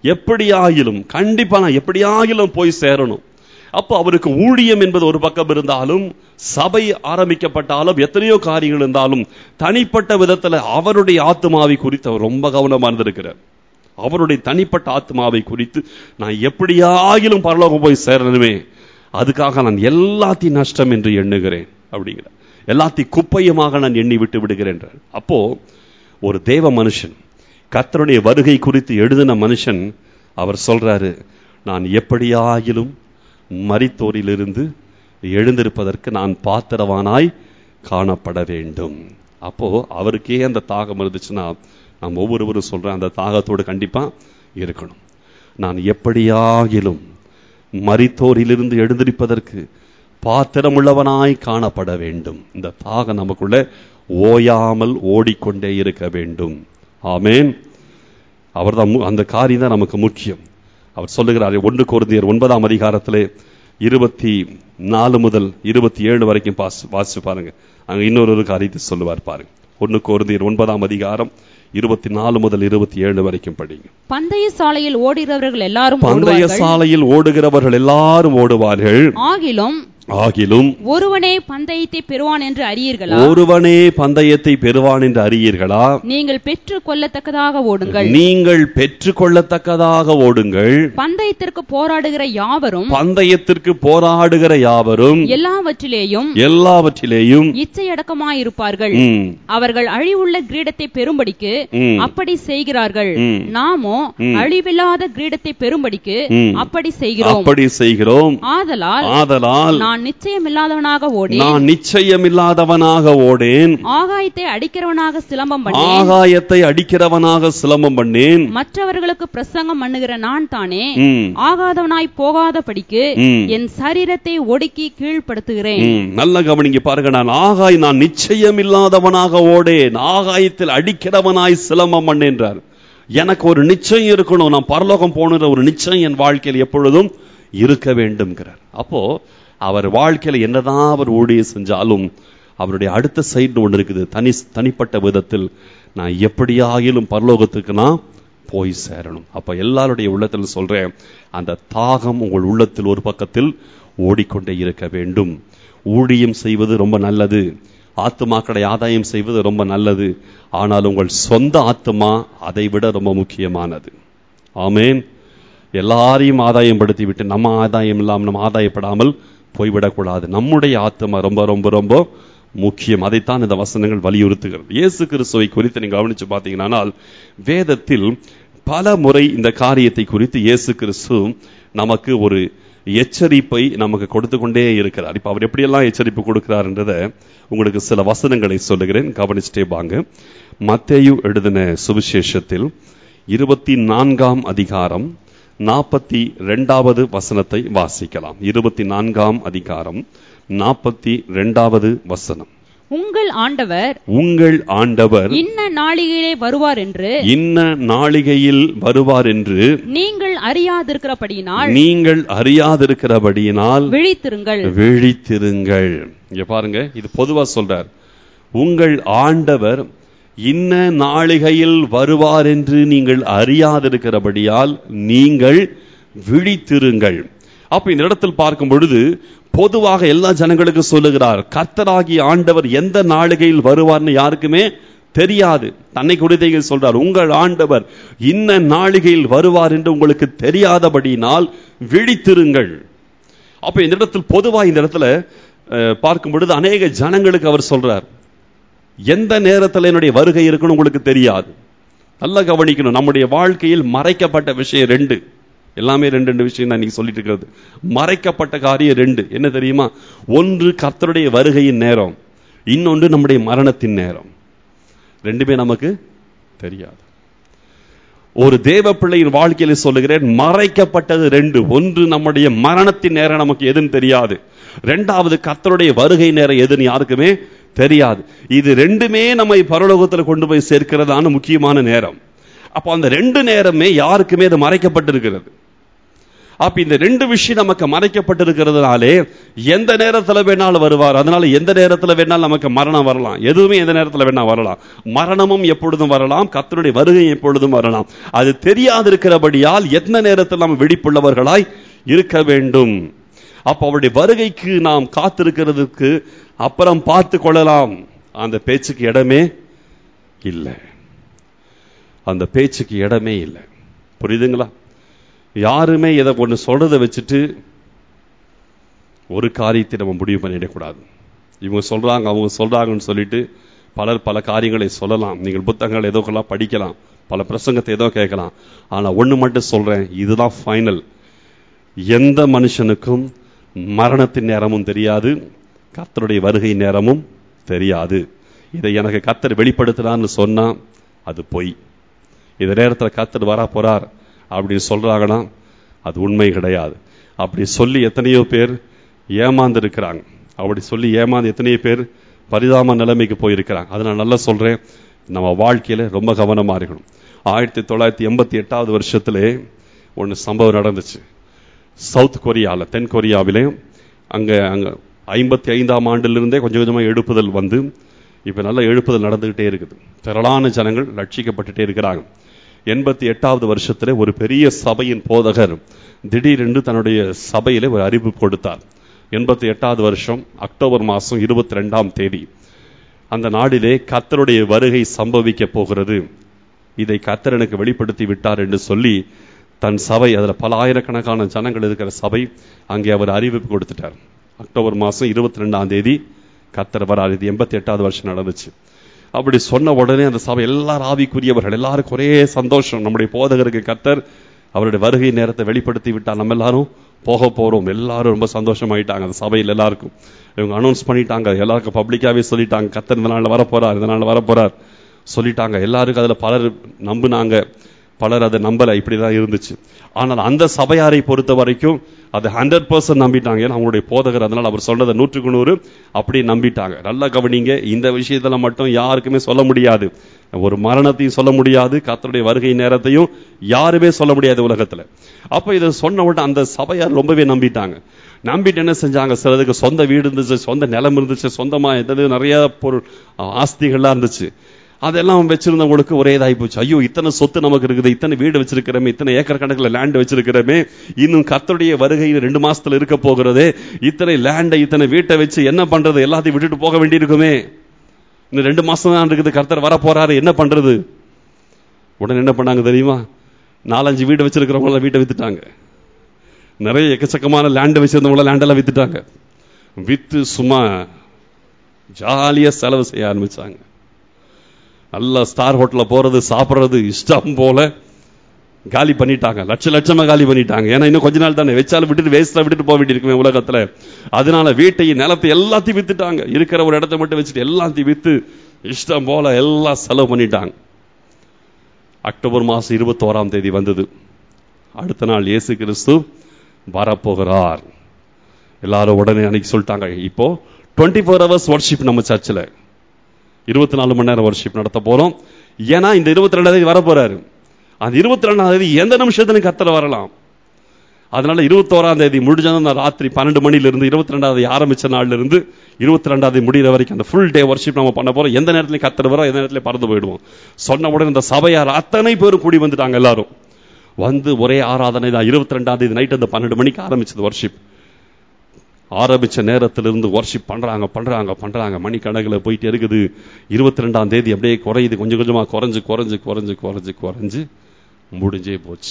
எப்படியாகிலும் கண்டிப்பா நான் எப்படியாகிலும் போய் சேரணும் அப்போ அவருக்கு ஊழியம் என்பது ஒரு பக்கம் இருந்தாலும் சபை ஆரம்பிக்கப்பட்டாலும் எத்தனையோ காரியங்கள் இருந்தாலும் தனிப்பட்ட விதத்துல அவருடைய ஆத்மாவை குறித்து அவர் ரொம்ப கவனமா இருந்திருக்கிறார் அவருடைய தனிப்பட்ட ஆத்மாவை குறித்து நான் எப்படியாகிலும் பரலோகம் போய் சேரணுமே அதுக்காக நான் எல்லாத்தையும் நஷ்டம் என்று எண்ணுகிறேன் அப்படிங்கிற எல்லாத்தையும் குப்பையமாக நான் எண்ணி விட்டு விடுகிறேன் அப்போ ஒரு தேவ மனுஷன் கர்த்தருடைய வருகை குறித்து எழுதின மனுஷன் அவர் சொல்றாரு நான் எப்படியாகிலும் மரித்தோரிலிருந்து எழுந்திருப்பதற்கு நான் பாத்திரவானாய் காணப்பட வேண்டும் அப்போ அவருக்கே அந்த தாகம் இருந்துச்சுன்னா நாம் ஒவ்வொருவரும் சொல்றேன் அந்த தாகத்தோடு கண்டிப்பா இருக்கணும் நான் எப்படியாகிலும் மரித்தோரிலிருந்து எழுந்திருப்பதற்கு பாத்திரமுள்ளவனாய் காணப்பட வேண்டும் இந்த தாகம் நமக்குள்ள ஓயாமல் ஓடிக்கொண்டே இருக்க வேண்டும் ஆமேன் அவர்தான் மு- அந்த காரியம் தான் நமக்கு முக்கியம் அவர் சொல்லுகிறார் ஒன்று கோருந்தியர் ஒன்பதாம் அதிகாரத்திலே இருபத்தி நாலு முதல் இருபத்தி ஏழு வரைக்கும் பாஸ் வாசிச்சு பாருங்க அங்க இன்னொரு ஒரு காரியத்தை சொல்லுவார் பாருங்க ஒன்று கோருந்தியர் ஒன்பதாம் அதிகாரம் இருபத்தி நாலு முதல் இருபத்தி ஏழு வரைக்கும் படிங்க பந்தய சாலையில் ஓடுகிறவர்கள் எல்லாரும் பந்தய ஓடுவார்கள் சாலையில் ஓடுகிறவர்கள் எல்லாரும் ஓடுவார்கள் ஆகிலும் ஆகிலும் ஒருவனே பந்தயத்தை பெறுவான் என்று அறியீர்களா ஒருவனே பந்தயத்தை பெறுவான் என்று அறியீர்களா நீங்கள் பெற்று கொள்ளத்தக்கதாக ஓடுங்கள் நீங்கள் பெற்றுக்கொள்ளத்தக்கதாக ஓடுங்கள் பந்தயத்திற்கு போராடுகிற யாவரும் பந்தயத்திற்கு போராடுகிற யாவரும் எல்லாவற்றிலேயும் எல்லாவற்றிலேயும் இச்சையடக்கமாயிருப்பார்கள் ம், அவர்கள் அழிவுள்ள கிரீடத்தை பெறும்படிக்கு ம், அப்படி செய்கிறார்கள் ம். நாமோ ம். அழிவில்லாத கிரீடத்தை பெறும்படிக்கு ம். அப்படி செய்கிறோம் அப்படி செய்கிறோம் ஆதலால் ஆதலால் நான் நிச்சயமில்லாதவனாக ஓடி நான் நிச்சயமில்லாதவனாக ஓடேன் ஆகாயத்தை அடிக்கிறவனாக சிலம்பம் பண்ணேன் ஆகாயத்தை அடிக்கிறவனாக சிலம்பம் பண்ணேன் மற்றவர்களுக்கு பிரசங்கம் பண்ணுகிற நான் தானே ம், ஆகாதவனாய் போகாதபடிக்கு ம். என் சரீரத்தை ஒடுக்கி கீழ்ப்படுத்துகிறேன் ம், நல்ல கவனிங்க பாருங்க நான் ஆகாய் நான் நிச்சயமில்லாதவனாக ஓடேன் ஆகாயத்தில் அடிக்கிறவனாய் சிலம்பம் பண்ணேன்றார் எனக்கு ஒரு நிச்சயம் இருக்கணும் நான் பரலோகம் போகணுன்ற ஒரு நிச்சயம் என் வாழ்க்கையில் எப்பொழுதும் இருக்க வேண்டும்ங்கிறார் அப்போ அவர் வாழ்க்கையில என்னதான் அவர் ஊழியம் செஞ்சாலும் அவருடைய அடுத்த சைடு ஒன்று இருக்குது தனி தனிப்பட்ட விதத்தில் நான் எப்படியாகிலும் பரலோகத்துக்கு நான் போய் சேரணும் அப்ப எல்லாருடைய உள்ளத்தில் சொல்றேன் அந்த தாகம் உங்கள் உள்ளத்தில் ஒரு பக்கத்தில் ஓடிக்கொண்டே இருக்க வேண்டும் ஊழியம் செய்வது ரொம்ப நல்லது ஆத்துமாக்களை ஆதாயம் செய்வது ரொம்ப நல்லது ஆனால் உங்கள் சொந்த ஆத்துமா அதை விட ரொம்ப முக்கியமானது ஆமேன் எல்லாரையும் ஆதாயம் படுத்தி விட்டு நம்ம ஆதாயம் இல்லாமல் நம்ம ஆதாயப்படாமல் போய்விடக்கூடாது நம்முடைய ஆத்மா ரொம்ப ரொம்ப ரொம்ப முக்கியம் அதைத்தான் இந்த வசனங்கள் வலியுறுத்துகிறது இயேசு கிறிஸ்துவை குறித்து நீங்க கவனிச்சு பார்த்தீங்கன்னால் வேதத்தில் பல முறை இந்த காரியத்தை குறித்து இயேசு கிறிஸ்து நமக்கு ஒரு எச்சரிப்பை நமக்கு கொடுத்து கொண்டே இருக்கிறார் இப்ப அவர் எப்படியெல்லாம் எச்சரிப்பு கொடுக்கிறார்ன்றத உங்களுக்கு சில வசனங்களை சொல்லுகிறேன் கவனிச்சுட்டே வாங்க மத்தேயு எழுதின சுவிசேஷத்தில் இருபத்தி நான்காம் அதிகாரம் நாற்பத்தி ரெண்டாவது வசனத்தை வாசிக்கலாம் இருபத்தி நான்காம் அதிகாரம் நாற்பத்தி ரெண்டாவது வசனம் உங்கள் ஆண்டவர் உங்கள் ஆண்டவர் இன்ன நாளிகையிலே வருவார் என்று இன்ன நாளிகையில் வருவார் என்று நீங்கள் அறியாதிருக்கிறபடியினால் நீங்கள் அறியாதிருக்கிறபடியினால் விழித்திருங்கள் விழித்திருங்கள் இங்க பாருங்க இது பொதுவா சொல்றார் உங்கள் ஆண்டவர் இன்ன நாளிகையில் வருவார் என்று நீங்கள் அறியாதிருக்கிறபடியால் நீங்கள் விழித்திருங்கள் அப்ப இந்த இடத்தில் பார்க்கும் பொழுது பொதுவாக எல்லா ஜனங்களுக்கு சொல்லுகிறார் கர்த்தராகிய ஆண்டவர் எந்த நாளிகையில் வருவார்னு யாருக்குமே தெரியாது தன்னை குறித்து சொல்றார் உங்கள் ஆண்டவர் இன்ன நாளிகையில் வருவார் என்று உங்களுக்கு தெரியாதபடியினால் விழித்திருங்கள் அப்ப இந்த இடத்தில் பொதுவா இந்த இடத்துல அஹ், பார்க்கும் பொழுது அநேக ஜனங்களுக்கு அவர் சொல்றார் எந்த நேரத்தில் என்னுடைய வருகை இருக்குன்னு உங்களுக்கு தெரியாது நல்லா கவனிக்கணும் நம்முடைய வாழ்க்கையில் மறைக்கப்பட்ட விஷயம் ரெண்டு எல்லாமே ரெண்டு ரெண்டு விஷயம் தான் இன்னைக்கு சொல்லிட்டு இருக்கிறது மறைக்கப்பட்ட காரியம் ரெண்டு என்ன தெரியுமா ஒன்று கர்த்தருடைய வருகையின் நேரம் இன்னொன்று நம்முடைய மரணத்தின் நேரம் ரெண்டுமே நமக்கு தெரியாது ஒரு தேவ பிள்ளையின் வாழ்க்கையில சொல்லுகிறேன் மறைக்கப்பட்டது ரெண்டு ஒன்று நம்முடைய மரணத்தின் நேரம் நமக்கு எதுன்னு தெரியாது ரெண்டாவது கர்த்தருடைய வருகை நேரம் எதுன்னு யாருக்குமே தெரியாது இது ரெண்டுமே நம்மை பரலோகத்துல கொண்டு போய் சேர்க்கிறதான முக்கியமான நேரம் அப்போ அந்த ரெண்டு நேரமே யாருக்குமே அது மறைக்கப்பட்டிருக்கிறது அப்ப இந்த ரெண்டு விஷயம் நமக்கு மறைக்கப்பட்டிருக்கிறதுனாலே எந்த நேரத்துல வேணாலும் வருவார் அதனால எந்த நேரத்துல வேணாலும் நமக்கு மரணம் வரலாம் எதுவுமே எந்த நேரத்துல வேணா வரலாம் மரணமும் எப்பொழுதும் வரலாம் கர்த்தருடைய வருகை எப்பொழுதும் வரலாம் அது தெரியாதிருக்கிறபடியால் எந்த நேரத்தில் நாம் வெடிப்புள்ளவர்களாய் இருக்க வேண்டும் அப்ப அவருடைய வருகைக்கு நாம் காத்திருக்கிறதுக்கு அப்புறம் பார்த்து கொள்ளலாம் அந்த பேச்சுக்கு இடமே இல்லை அந்த பேச்சுக்கு இடமே இல்லை புரியுதுங்களா யாருமே இதை ஒன்று சொல்றதை வச்சுட்டு ஒரு காரியத்தை நம்ம முடிவு பண்ணிடக்கூடாது இவங்க சொல்றாங்க அவங்க சொல்றாங்கன்னு சொல்லிட்டு பலர் பல காரியங்களை சொல்லலாம் நீங்கள் புத்தகங்கள் ஏதோ எல்லாம் படிக்கலாம் பல பிரசங்கத்தை ஏதோ கேட்கலாம் ஆனா ஒண்ணு மட்டும் சொல்றேன் இதுதான் ஃபைனல் எந்த மனுஷனுக்கும் மரணத்தின் நேரமும் தெரியாது கர்த்தருடைய வருகை நேரமும் தெரியாது இதை எனக்கு கர்த்தர் வெளிப்படுத்தினான்னு சொன்னா அது பொய் இந்த நேரத்தில் கர்த்தர் வர போறார் அப்படின்னு சொல்றாங்கன்னா அது உண்மை கிடையாது அப்படி சொல்லி எத்தனையோ பேர் ஏமாந்து இருக்கிறாங்க அப்படி சொல்லி ஏமாந்து எத்தனையோ பேர் பரிதாம நிலைமைக்கு போயிருக்கிறாங்க அதை நான் நல்லா சொல்றேன் நம்ம வாழ்க்கையில ரொம்ப கவனமா இருக்கணும் ஆயிரத்தி தொள்ளாயிரத்தி எண்பத்தி எட்டாவது வருஷத்திலே ஒன்று சம்பவம் நடந்துச்சு சவுத் கொரியாவில் தென் கொரியாவிலே அங்கே அங்கே ஐம்பத்தி ஐந்தாம் ஆண்டிலிருந்தே கொஞ்சம் கொஞ்சமாக எழுப்புதல் வந்து இப்போ நல்ல எழுப்புதல் நடந்துகிட்டே இருக்குது திரளான ஜனங்கள் ரட்சிக்கப்பட்டுட்டே இருக்கிறாங்க எண்பத்தி எட்டாவது வருஷத்துல ஒரு பெரிய சபையின் போதகர் திடீரென்று தன்னுடைய சபையில ஒரு அறிவிப்பு கொடுத்தார் எண்பத்தி எட்டாவது வருஷம் அக்டோபர் மாதம் இருபத்தி ரெண்டாம் தேதி அந்த நாடிலே கத்தருடைய வருகை சம்பவிக்க போகிறது இதை கத்தர் எனக்கு வெளிப்படுத்தி விட்டார் என்று சொல்லி தன் சபை அதில் பல ஆயிரக்கணக்கான ஜனங்கள் இருக்கிற சபை அங்கே அவர் அறிவிப்பு கொடுத்துட்டார் அக்டோபர் மாதம் இருபத்தி ரெண்டாம் தேதி கத்தர் வராது இது எண்பத்தி எட்டாவது வருஷம் நடந்துச்சு அப்படி சொன்ன உடனே அந்த சபை எல்லாரும் ஆவிக்குரியவர்கள் எல்லாருக்கும் ஒரே சந்தோஷம் நம்முடைய போதகருக்கு கத்தர் அவருடைய வருகை நேரத்தை வெளிப்படுத்தி விட்டார் நம்ம எல்லாரும் போக போறோம் எல்லாரும் ரொம்ப சந்தோஷமாயிட்டாங்க அந்த சபையில் எல்லாருக்கும் இவங்க அனௌன்ஸ் பண்ணிட்டாங்க எல்லாருக்கும் பப்ளிக்காவே சொல்லிட்டாங்க கத்தர் இந்த நாளில் வரப்போறார் இந்த நாளில் வரப்போறார் சொல்லிட்டாங்க எல்லாருக்கும் அதுல பலர் நம்புனாங்க பலர் அதை நம்பல இப்படிதான் இருந்துச்சு ஆனால் அந்த சபையாரை பொறுத்த வரைக்கும் அது ஹண்ட்ரட் பர்சன்ட் நம்பிட்டாங்க ஏன்னா அவங்களுடைய போதகர் அதனால அவர் சொல்றதை நூற்றுக்கு நூறு அப்படி நம்பிட்டாங்க நல்லா கவனிங்க இந்த விஷயத்துல மட்டும் யாருக்குமே சொல்ல முடியாது ஒரு மரணத்தையும் சொல்ல முடியாது கத்தருடைய வருகை நேரத்தையும் யாருமே சொல்ல முடியாது உலகத்துல அப்ப இதை சொன்ன உடனே அந்த சபையார் ரொம்பவே நம்பிட்டாங்க நம்பிட்டு என்ன செஞ்சாங்க சிலதுக்கு சொந்த வீடு இருந்துச்சு சொந்த நிலம் இருந்துச்சு சொந்தமா எதாவது நிறைய பொருள் ஆஸ்திகள்லாம் இருந்துச்சு அதெல்லாம் வச்சிருந்தவங்களுக்கு ஒரே இதாகி போச்சு ஐயோ இத்தனை சொத்து நமக்கு இருக்குது இத்தனை வீடு வச்சிருக்கிறோமே இத்தனை ஏக்கர் கணக்கில் லேண்ட் வச்சிருக்கிறோமே இன்னும் கத்தருடைய வருகை ரெண்டு மாசத்துல இருக்க போகிறது இத்தனை லேண்டை இத்தனை வீட்டை வச்சு என்ன பண்றது எல்லாத்தையும் விட்டுட்டு போக வேண்டியிருக்குமே இன்னும் ரெண்டு மாசம் தான் இருக்குது கர்த்தர் வர போறாரு என்ன பண்றது உடனே என்ன பண்ணாங்க தெரியுமா நாலஞ்சு வீடு வச்சிருக்கிறவங்கள வீட்டை வித்துட்டாங்க நிறைய எக்கச்சக்கமான லேண்ட் வச்சிருந்தவங்கள லேண்டெல்லாம் வித்துட்டாங்க வித்து சும்மா ஜாலியா செலவு செய்ய ஆரம்பிச்சாங்க நல்ல ஸ்டார் ஹோட்டல்ல போறது சாப்பிடுறது இஷ்டம் போல காலி பண்ணிட்டாங்க லட்ச லட்சமா காலி பண்ணிட்டாங்க ஏன்னா இன்னும் கொஞ்ச நாள் தானே வச்சாலும் விட்டுட்டு வேஸ்டா விட்டுட்டு போக வேண்டியிருக்குமே உலகத்துல அதனால வீட்டையும் நிலத்தை எல்லாத்தையும் வித்துட்டாங்க இருக்கிற ஒரு இடத்த மட்டும் வச்சுட்டு எல்லாத்தையும் வித்து இஷ்டம் போல எல்லாம் செலவு பண்ணிட்டாங்க அக்டோபர் மாசம் இருபத்தோராம் தேதி வந்தது அடுத்த நாள் இயேசு கிறிஸ்து வரப்போகிறார் எல்லாரும் உடனே அன்னைக்கு சொல்லிட்டாங்க இப்போ டுவெண்ட்டி ஃபோர் ஹவர்ஸ் ஒர்ஷிப் நம்ம சர்ச்சில் இருபத்தி நாலு மணி நேரம் ஒர்ஷிப் நடத்த போறோம் ஏன்னா இந்த இருபத்தி ரெண்டாம் தேதி வர போறாரு அந்த இருபத்தி ரெண்டாம் தேதி எந்த நிமிஷத்துல கத்தல வரலாம் அதனால இருபத்தோராம் தேதி முடிஞ்சது ராத்திரி பன்னெண்டு மணில இருந்து இருபத்தி ரெண்டாம் தேதி ஆரம்பிச்ச நாள்ல இருந்து இருபத்தி ரெண்டாம் தேதி முடிகிற வரைக்கும் அந்த ஃபுல் டே ஒர்ஷிப் நம்ம பண்ண போறோம் எந்த நேரத்துல கத்தர் வரோம் எந்த நேரத்துல பறந்து போயிடுவோம் சொன்ன உடனே இந்த சபையார் அத்தனை பேரும் கூடி வந்துட்டாங்க எல்லாரும் வந்து ஒரே ஆராதனை தான் இருபத்தி ரெண்டாம் தேதி நைட் அந்த பன்னெண்டு மணிக்கு ஆரம்பிச்சது ஒர்ஷிப் ஆரம்பிச்ச நேரத்திலிருந்து ஒர்ஷிப் பண்றாங்க பண்றாங்க பண்றாங்க மணிக்கணக்கில் போயிட்டு இருக்குது இருபத்தி ரெண்டாம் தேதி அப்படியே குறையுது கொஞ்சம் கொஞ்சமா குறைஞ்சு குறைஞ்சு குறைஞ்சு குறைஞ்சு குறைஞ்சு முடிஞ்சே போச்சு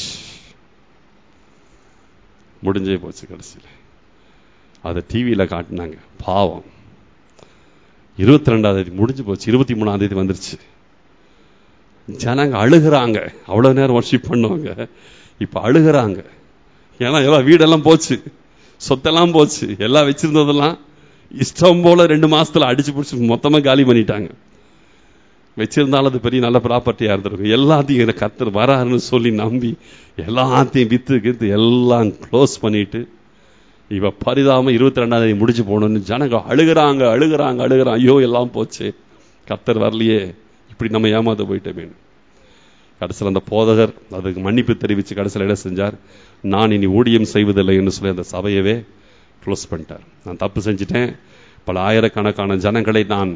முடிஞ்சே போச்சு கடைசியில் அதை டிவியில் காட்டினாங்க பாவம் இருபத்தி ரெண்டாம் தேதி முடிஞ்சு போச்சு இருபத்தி மூணாம் தேதி வந்துருச்சு ஜனங்க அழுகிறாங்க அவ்வளவு நேரம் ஒர்ஷிப் பண்ணுவாங்க இப்ப அழுகிறாங்க ஏன்னா எல்லாம் வீடெல்லாம் போச்சு சொத்தெல்லாம் போச்சு எல்லாம் வச்சிருந்ததெல்லாம் இஷ்டம் போல ரெண்டு மாசத்துல அடிச்சு பிடிச்சி மொத்தமா காலி பண்ணிட்டாங்க வச்சிருந்தாலும் அது பெரிய நல்ல ப்ராப்பர்ட்டியா இருந்திருக்கும் எல்லாத்தையும் எனக்கு கத்தர் வராருன்னு சொல்லி நம்பி எல்லாத்தையும் வித்து கித்து எல்லாம் க்ளோஸ் பண்ணிட்டு இவ பரிதாம இருபத்தி ரெண்டாம் தேதி முடிச்சு போகணும்னு ஜனங்க அழுகிறாங்க அழுகிறாங்க அழுகிறாங்க ஐயோ எல்லாம் போச்சு கத்தர் வரலையே இப்படி நம்ம ஏமாத்த போயிட்டோமே கடைசியில் அந்த போதகர் அதுக்கு மன்னிப்பு தெரிவித்து கடைசியில் என்ன செஞ்சார் நான் இனி ஊழியம் செய்வதில்லை என்று சொல்லி அந்த சபையவே க்ளோஸ் பண்ணிட்டார் நான் தப்பு செஞ்சிட்டேன் பல ஆயிரக்கணக்கான ஜனங்களை நான்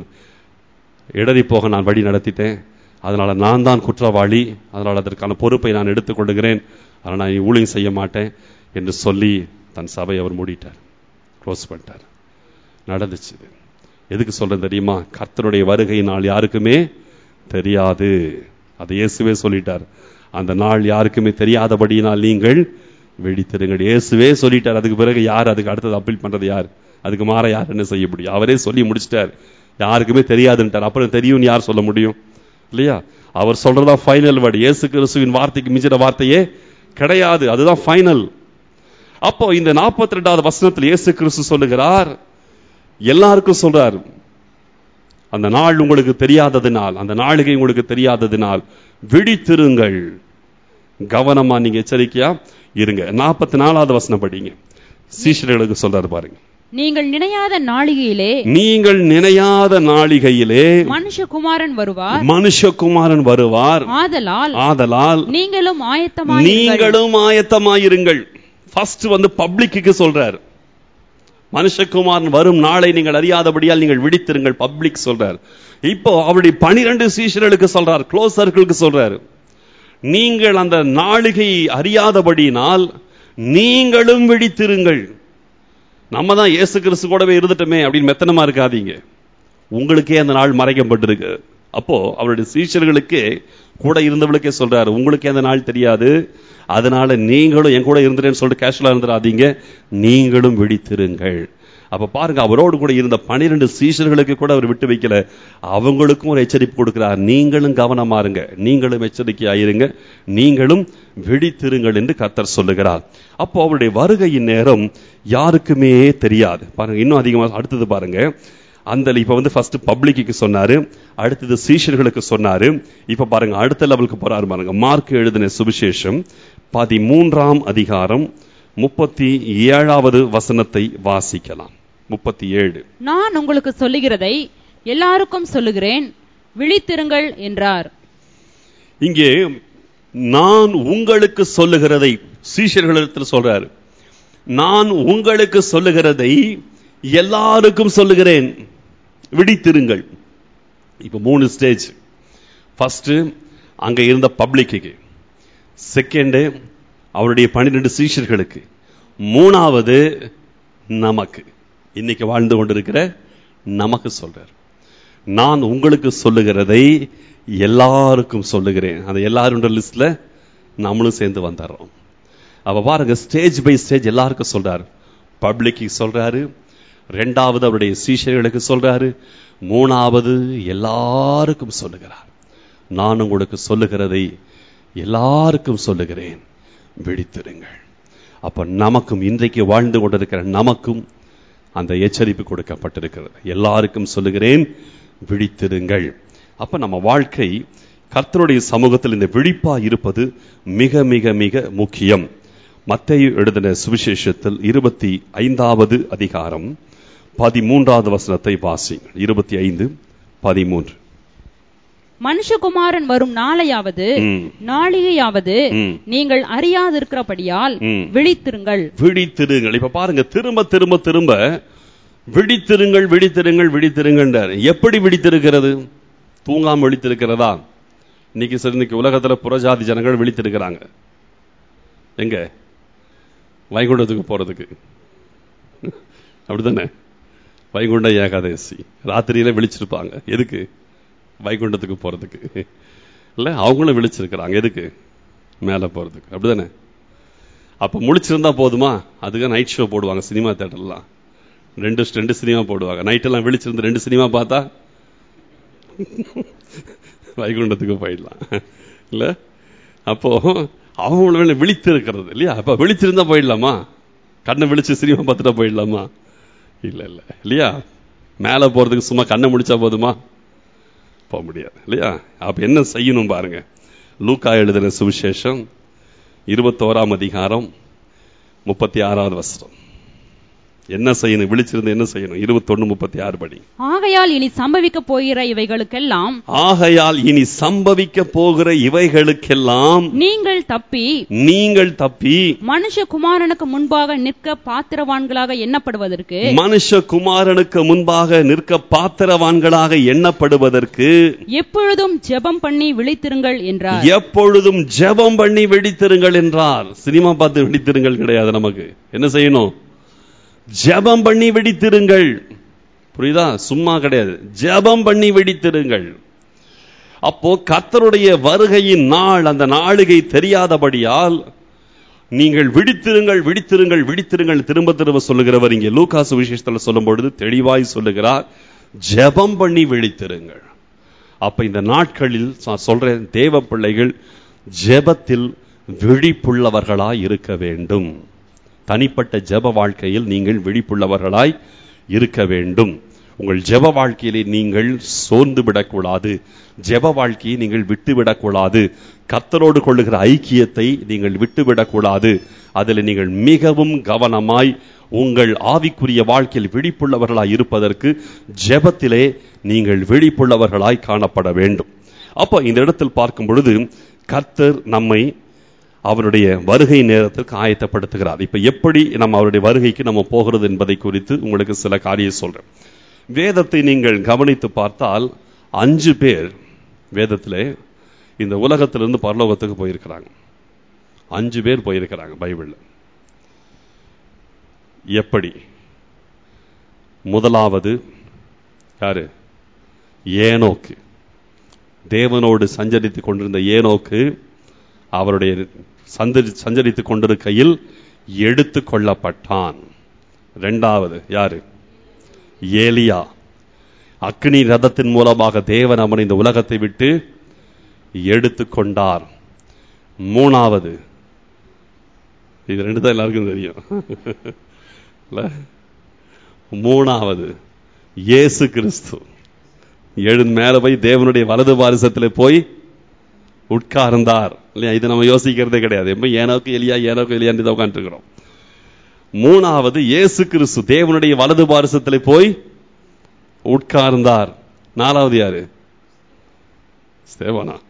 இடறி போக நான் வழி நடத்திட்டேன் அதனால நான் தான் குற்றவாளி அதனால் அதற்கான பொறுப்பை நான் எடுத்துக்கொள்கிறேன் அதனால் நான் இனி ஊழியம் செய்ய மாட்டேன் என்று சொல்லி தன் சபை அவர் மூடிட்டார் க்ளோஸ் பண்ணிட்டார் நடந்துச்சு இது. எதுக்கு சொல்றேன் தெரியுமா கர்த்தருடைய வருகை நாள் யாருக்குமே தெரியாது அதை இயேசுவே சொல்லிட்டார் அந்த நாள் யாருக்குமே தெரியாதபடியினால் நீங்கள் வெடித்திருங்கள் இயேசுவே சொல்லிட்டார் அதுக்கு பிறகு யார் அதுக்கு அடுத்தது அப்பீல் பண்றது யார் அதுக்கு மாற யார் என்ன செய்ய முடியும் அவரே சொல்லி முடிச்சிட்டார் யாருக்குமே தெரியாதுன்ட்டார் அப்புறம் தெரியும்னு யார் சொல்ல முடியும் இல்லையா அவர் சொல்றதா ஃபைனல் வேர்டு இயேசு கிறிஸ்துவின் வார்த்தைக்கு மிஞ்சின வார்த்தையே கிடையாது அதுதான் ஃபைனல் அப்போ இந்த நாற்பத்தி ரெண்டாவது வசனத்தில் இயேசு கிறிஸ்து சொல்லுகிறார் எல்லாருக்கும் சொல்றார் அந்த நாள் உங்களுக்கு தெரியாததினால் அந்த நாளிகை உங்களுக்கு தெரியாததினால் விழித்திருங்கள் கவனமா நீங்க எச்சரிக்கையா இருங்க நாற்பத்தி நாலாவது வசனம் படிங்க சீஷர்களுக்கு சொல்றாரு பாருங்க நீங்கள் நினையாத நாளிகையிலே நீங்கள் நினையாத நாளிகையிலே மனுஷகுமாரன் வருவார் மனுஷகுமாரன் வருவார் ஆதலால் ஆதலால் நீங்களும் ஆயத்தமாயிருங்கள் நீங்களும் ஆயத்தமாயிருங்கள் ஃபர்ஸ்ட் வந்து பப்ளிக்கு சொல்றார் மனுஷகுமாரன் வரும் நாளை நீங்கள் அறியாதபடியால் நீங்கள் விழித்திருங்கள் பப்ளிக் சொல்றார் இப்போ அவருடைய பனிரெண்டு சீஷர்களுக்கு சொல்றார் க்ளோஸ் சர்க்கிளுக்கு சொல்றார் நீங்கள் அந்த நாளிகை அறியாதபடியினால் நீங்களும் விழித்திருங்கள் நம்ம தான் இயேசு கிறிஸ்து கூடவே இருந்துட்டோமே அப்படின்னு மெத்தனமா இருக்காதீங்க உங்களுக்கே அந்த நாள் மறைக்கப்பட்டிருக்கு அப்போ அவருடைய சீஷர்களுக்கு கூட இருந்தவளுக்கே சொல்றாரு உங்களுக்கே அந்த நாள் தெரியாது அதனால நீங்களும் என் கூட இருந்துட்டேன்னு சொல்லிட்டு கேஷுவலா இருந்துடாதீங்க நீங்களும் விழித்திருங்கள் அப்ப பாருங்க அவரோடு கூட இருந்த பனிரெண்டு சீஷர்களுக்கு கூட அவர் விட்டு வைக்கல அவங்களுக்கும் ஒரு எச்சரிப்பு கொடுக்கிறார் நீங்களும் கவனமா இருங்க நீங்களும் எச்சரிக்கையா இருங்க நீங்களும் விழித்திருங்கள் என்று கர்த்தர் சொல்லுகிறார் அப்போ அவருடைய வருகையின் நேரம் யாருக்குமே தெரியாது பாருங்க இன்னும் அதிகமா அடுத்தது பாருங்க அந்த இப்ப வந்து ஃபர்ஸ்ட் பப்ளிக்கு சொன்னாரு அடுத்தது சீஷர்களுக்கு சொன்னாரு இப்ப பாருங்க அடுத்த லெவலுக்கு போறாரு பாருங்க மார்க் எழுதின சுவிசேஷம் பதிமூன்றாம் அதிகாரம் முப்பத்தி ஏழாவது வசனத்தை வாசிக்கலாம் முப்பத்தி ஏழு நான் உங்களுக்கு சொல்லுகிறதை எல்லாருக்கும் சொல்லுகிறேன் விழித்திருங்கள் என்றார் இங்கே நான் உங்களுக்கு சொல்லுகிறதை சீஷர்களிடத்தில் சொல்றாரு நான் உங்களுக்கு சொல்லுகிறதை எல்லாருக்கும் சொல்லுகிறேன் விழித்திருங்கள் இப்ப மூணு ஸ்டேஜ் ஃபர்ஸ்ட் அங்க இருந்த பப்ளிக்கு செகண்ட் அவருடைய பன்னிரெண்டு சீஷர்களுக்கு மூணாவது நமக்கு இன்னைக்கு வாழ்ந்து கொண்டிருக்கிற நமக்கு சொல்றார் நான் உங்களுக்கு சொல்லுகிறதை எல்லாருக்கும் சொல்லுகிறேன் அந்த எல்லாருன்ற லிஸ்ட்ல நம்மளும் சேர்ந்து வந்துடுறோம் அப்ப பாருங்க ஸ்டேஜ் பை ஸ்டேஜ் எல்லாருக்கும் சொல்றாரு பப்ளிக்கு சொல்றாரு ரெண்டாவது அவருடைய சீஷர்களுக்கு சொல்றாரு மூணாவது எல்லாருக்கும் சொல்லுகிறார் நான் உங்களுக்கு சொல்லுகிறதை எல்லாருக்கும் சொல்லுகிறேன் விழித்திருங்கள் அப்ப நமக்கும் இன்றைக்கு வாழ்ந்து கொண்டிருக்கிற நமக்கும் அந்த எச்சரிப்பு கொடுக்கப்பட்டிருக்கிறது எல்லாருக்கும் சொல்லுகிறேன் விழித்திருங்கள் அப்ப நம்ம வாழ்க்கை கர்த்தருடைய சமூகத்தில் இந்த விழிப்பா இருப்பது மிக மிக மிக முக்கியம் மத்தேயு எழுதின சுவிசேஷத்தில் இருபத்தி ஐந்தாவது அதிகாரம் பதிமூன்றாவது வசனத்தை வாசிங்கள் இருபத்தி ஐந்து பதிமூன்று மனுஷகுமாரன் வரும் நாளையாவது ம். நாளிகையாவது ம். நீங்கள் அறியாதிருக்கிறபடியால் ம். விழித்திருங்கள் விழித்திருங்கள் இப்ப பாருங்க திரும்ப திரும்ப திரும்ப விழித்திருங்கள் விழித்திருங்கள் விழித்திருங்கள் எப்படி விழித்திருக்கிறது தூங்காம விழித்திருக்கிறதா இன்னைக்கு சரி இன்னைக்கு உலகத்துல புறஜாதி ஜனங்கள் விழித்திருக்கிறாங்க எங்க வைகுண்டத்துக்கு போறதுக்கு அப்படிதானே வைகுண்ட ஏகாதசி ராத்திரியில விழிச்சிருப்பாங்க எதுக்கு வைகுண்டத்துக்கு போறதுக்கு இல்ல அவங்களும் விழிச்சிருக்கிறாங்க எதுக்கு மேல போறதுக்கு அப்படிதானே அப்ப முழிச்சிருந்தா போதுமா அதுக்கு நைட் ஷோ போடுவாங்க சினிமா தேட்டர்லாம் ரெண்டு ரெண்டு சினிமா போடுவாங்க நைட் எல்லாம் விழிச்சிருந்து ரெண்டு சினிமா பார்த்தா வைகுண்டத்துக்கு போயிடலாம் இல்ல அப்போ அவங்கள விழித்து இருக்கிறது இல்லையா அப்ப விழிச்சிருந்தா போயிடலாமா கண்ணை விழிச்சு சினிமா பார்த்துட்டா போயிடலாமா இல்ல இல்ல இல்லையா மேல போறதுக்கு சும்மா கண்ணை முடிச்சா போதுமா போக முடியாது இல்லையா அப்ப என்ன செய்யணும் பாருங்க லூக்கா எழுதின சுவிசேஷம் இருபத்தோராம் அதிகாரம் முப்பத்தி ஆறாவது வசனம் என்ன செய்யணும் விழிச்சிருந்து என்ன செய்யணும் இருபத்தொன்னு முப்பத்தி ஆறு படி ஆகையால் இனி சம்பவிக்க போகிற இவைகளுக்கெல்லாம் ஆகையால் இனி சம்பவிக்க போகிற இவைகளுக்கெல்லாம் நீங்கள் தப்பி நீங்கள் தப்பி மனுஷகுமாரனுக்கு முன்பாக நிற்க பாத்திரவான்களாக எண்ணப்படுவதற்கு மனுஷகுமாரனுக்கு முன்பாக நிற்க பாத்திரவான்களாக எண்ணப்படுவதற்கு எப்பொழுதும் ஜெபம் பண்ணி விழித்திருங்கள் என்றார் எப்பொழுதும் ஜெபம் பண்ணி வெடித்திருங்கள் என்றார் சினிமா பார்த்து வெடித்திருங்கள் கிடையாது நமக்கு என்ன செய்யணும் ஜெபம் பண்ணி வெடித்திருங்கள் புரியுதா சும்மா கிடையாது ஜெபம் பண்ணி வெடித்திருங்கள் அப்போ கர்த்தருடைய வருகையின் நாள் அந்த நாளிகை தெரியாதபடியால் நீங்கள் விழித்திருங்கள் விழித்திருங்கள் விழித்திருங்கள் திரும்ப திரும்ப சொல்லுகிறவர் இங்கே லூகாசு விசேஷத்தில் சொல்லும் பொழுது தெளிவாய் சொல்லுகிறார் ஜெபம் பண்ணி விழித்திருங்கள் அப்ப இந்த நாட்களில் நான் சொல்றேன் தேவ பிள்ளைகள் ஜெபத்தில் விழிப்புள்ளவர்களாய் இருக்க வேண்டும் தனிப்பட்ட ஜெப வாழ்க்கையில் நீங்கள் விழிப்புள்ளவர்களாய் இருக்க வேண்டும் உங்கள் ஜெப வாழ்க்கையிலே நீங்கள் சோர்ந்து விடக்கூடாது ஜெப வாழ்க்கையை நீங்கள் விட்டுவிடக்கூடாது கர்த்தரோடு கொள்ளுகிற ஐக்கியத்தை நீங்கள் விட்டுவிடக்கூடாது அதில் நீங்கள் மிகவும் கவனமாய் உங்கள் ஆவிக்குரிய வாழ்க்கையில் விழிப்புள்ளவர்களாய் இருப்பதற்கு ஜெபத்திலே நீங்கள் விழிப்புள்ளவர்களாய் காணப்பட வேண்டும் அப்போ இந்த இடத்தில் பார்க்கும் பொழுது கர்த்தர் நம்மை அவருடைய வருகை நேரத்திற்கு ஆயத்தப்படுத்துகிறார் இப்ப எப்படி நம்ம அவருடைய வருகைக்கு நம்ம போகிறது என்பதை குறித்து உங்களுக்கு சில காரியம் சொல்றேன் வேதத்தை நீங்கள் கவனித்து பார்த்தால் அஞ்சு பேர் வேதத்திலே இந்த உலகத்திலிருந்து பரலோகத்துக்கு போயிருக்கிறாங்க அஞ்சு பேர் போயிருக்கிறாங்க பைபிள்ல எப்படி முதலாவது யாரு ஏனோக்கு தேவனோடு சஞ்சரித்துக் கொண்டிருந்த ஏனோக்கு அவருடைய சந்தரி சஞ்சரித்துக் கொண்டிருக்கையில் எடுத்து கொள்ளப்பட்டான் இரண்டாவது யாரு ஏலியா அக்னி ரதத்தின் மூலமாக தேவன் அவனை இந்த உலகத்தை விட்டு எடுத்து கொண்டார் மூணாவது இது ரெண்டு தான் எல்லாருக்கும் தெரியும் இல்ல? மூணாவது இயேசு கிறிஸ்து எழுந்து மேல போய் தேவனுடைய வலது பாரிசத்தில் போய் உட்கார்ந்தார் இல்லையா இது நம்ம யோசிக்கிறதே கிடையாது எப்ப ஏனோக்கு எலியா ஏனோக்கு எலியான்னு தான் உட்காந்துருக்கிறோம் மூணாவது இயேசு கிறிஸ்து தேவனுடைய வலது பாரிசத்தில் போய் உட்கார்ந்தார் நாலாவது யாரு ஸ்தேவானா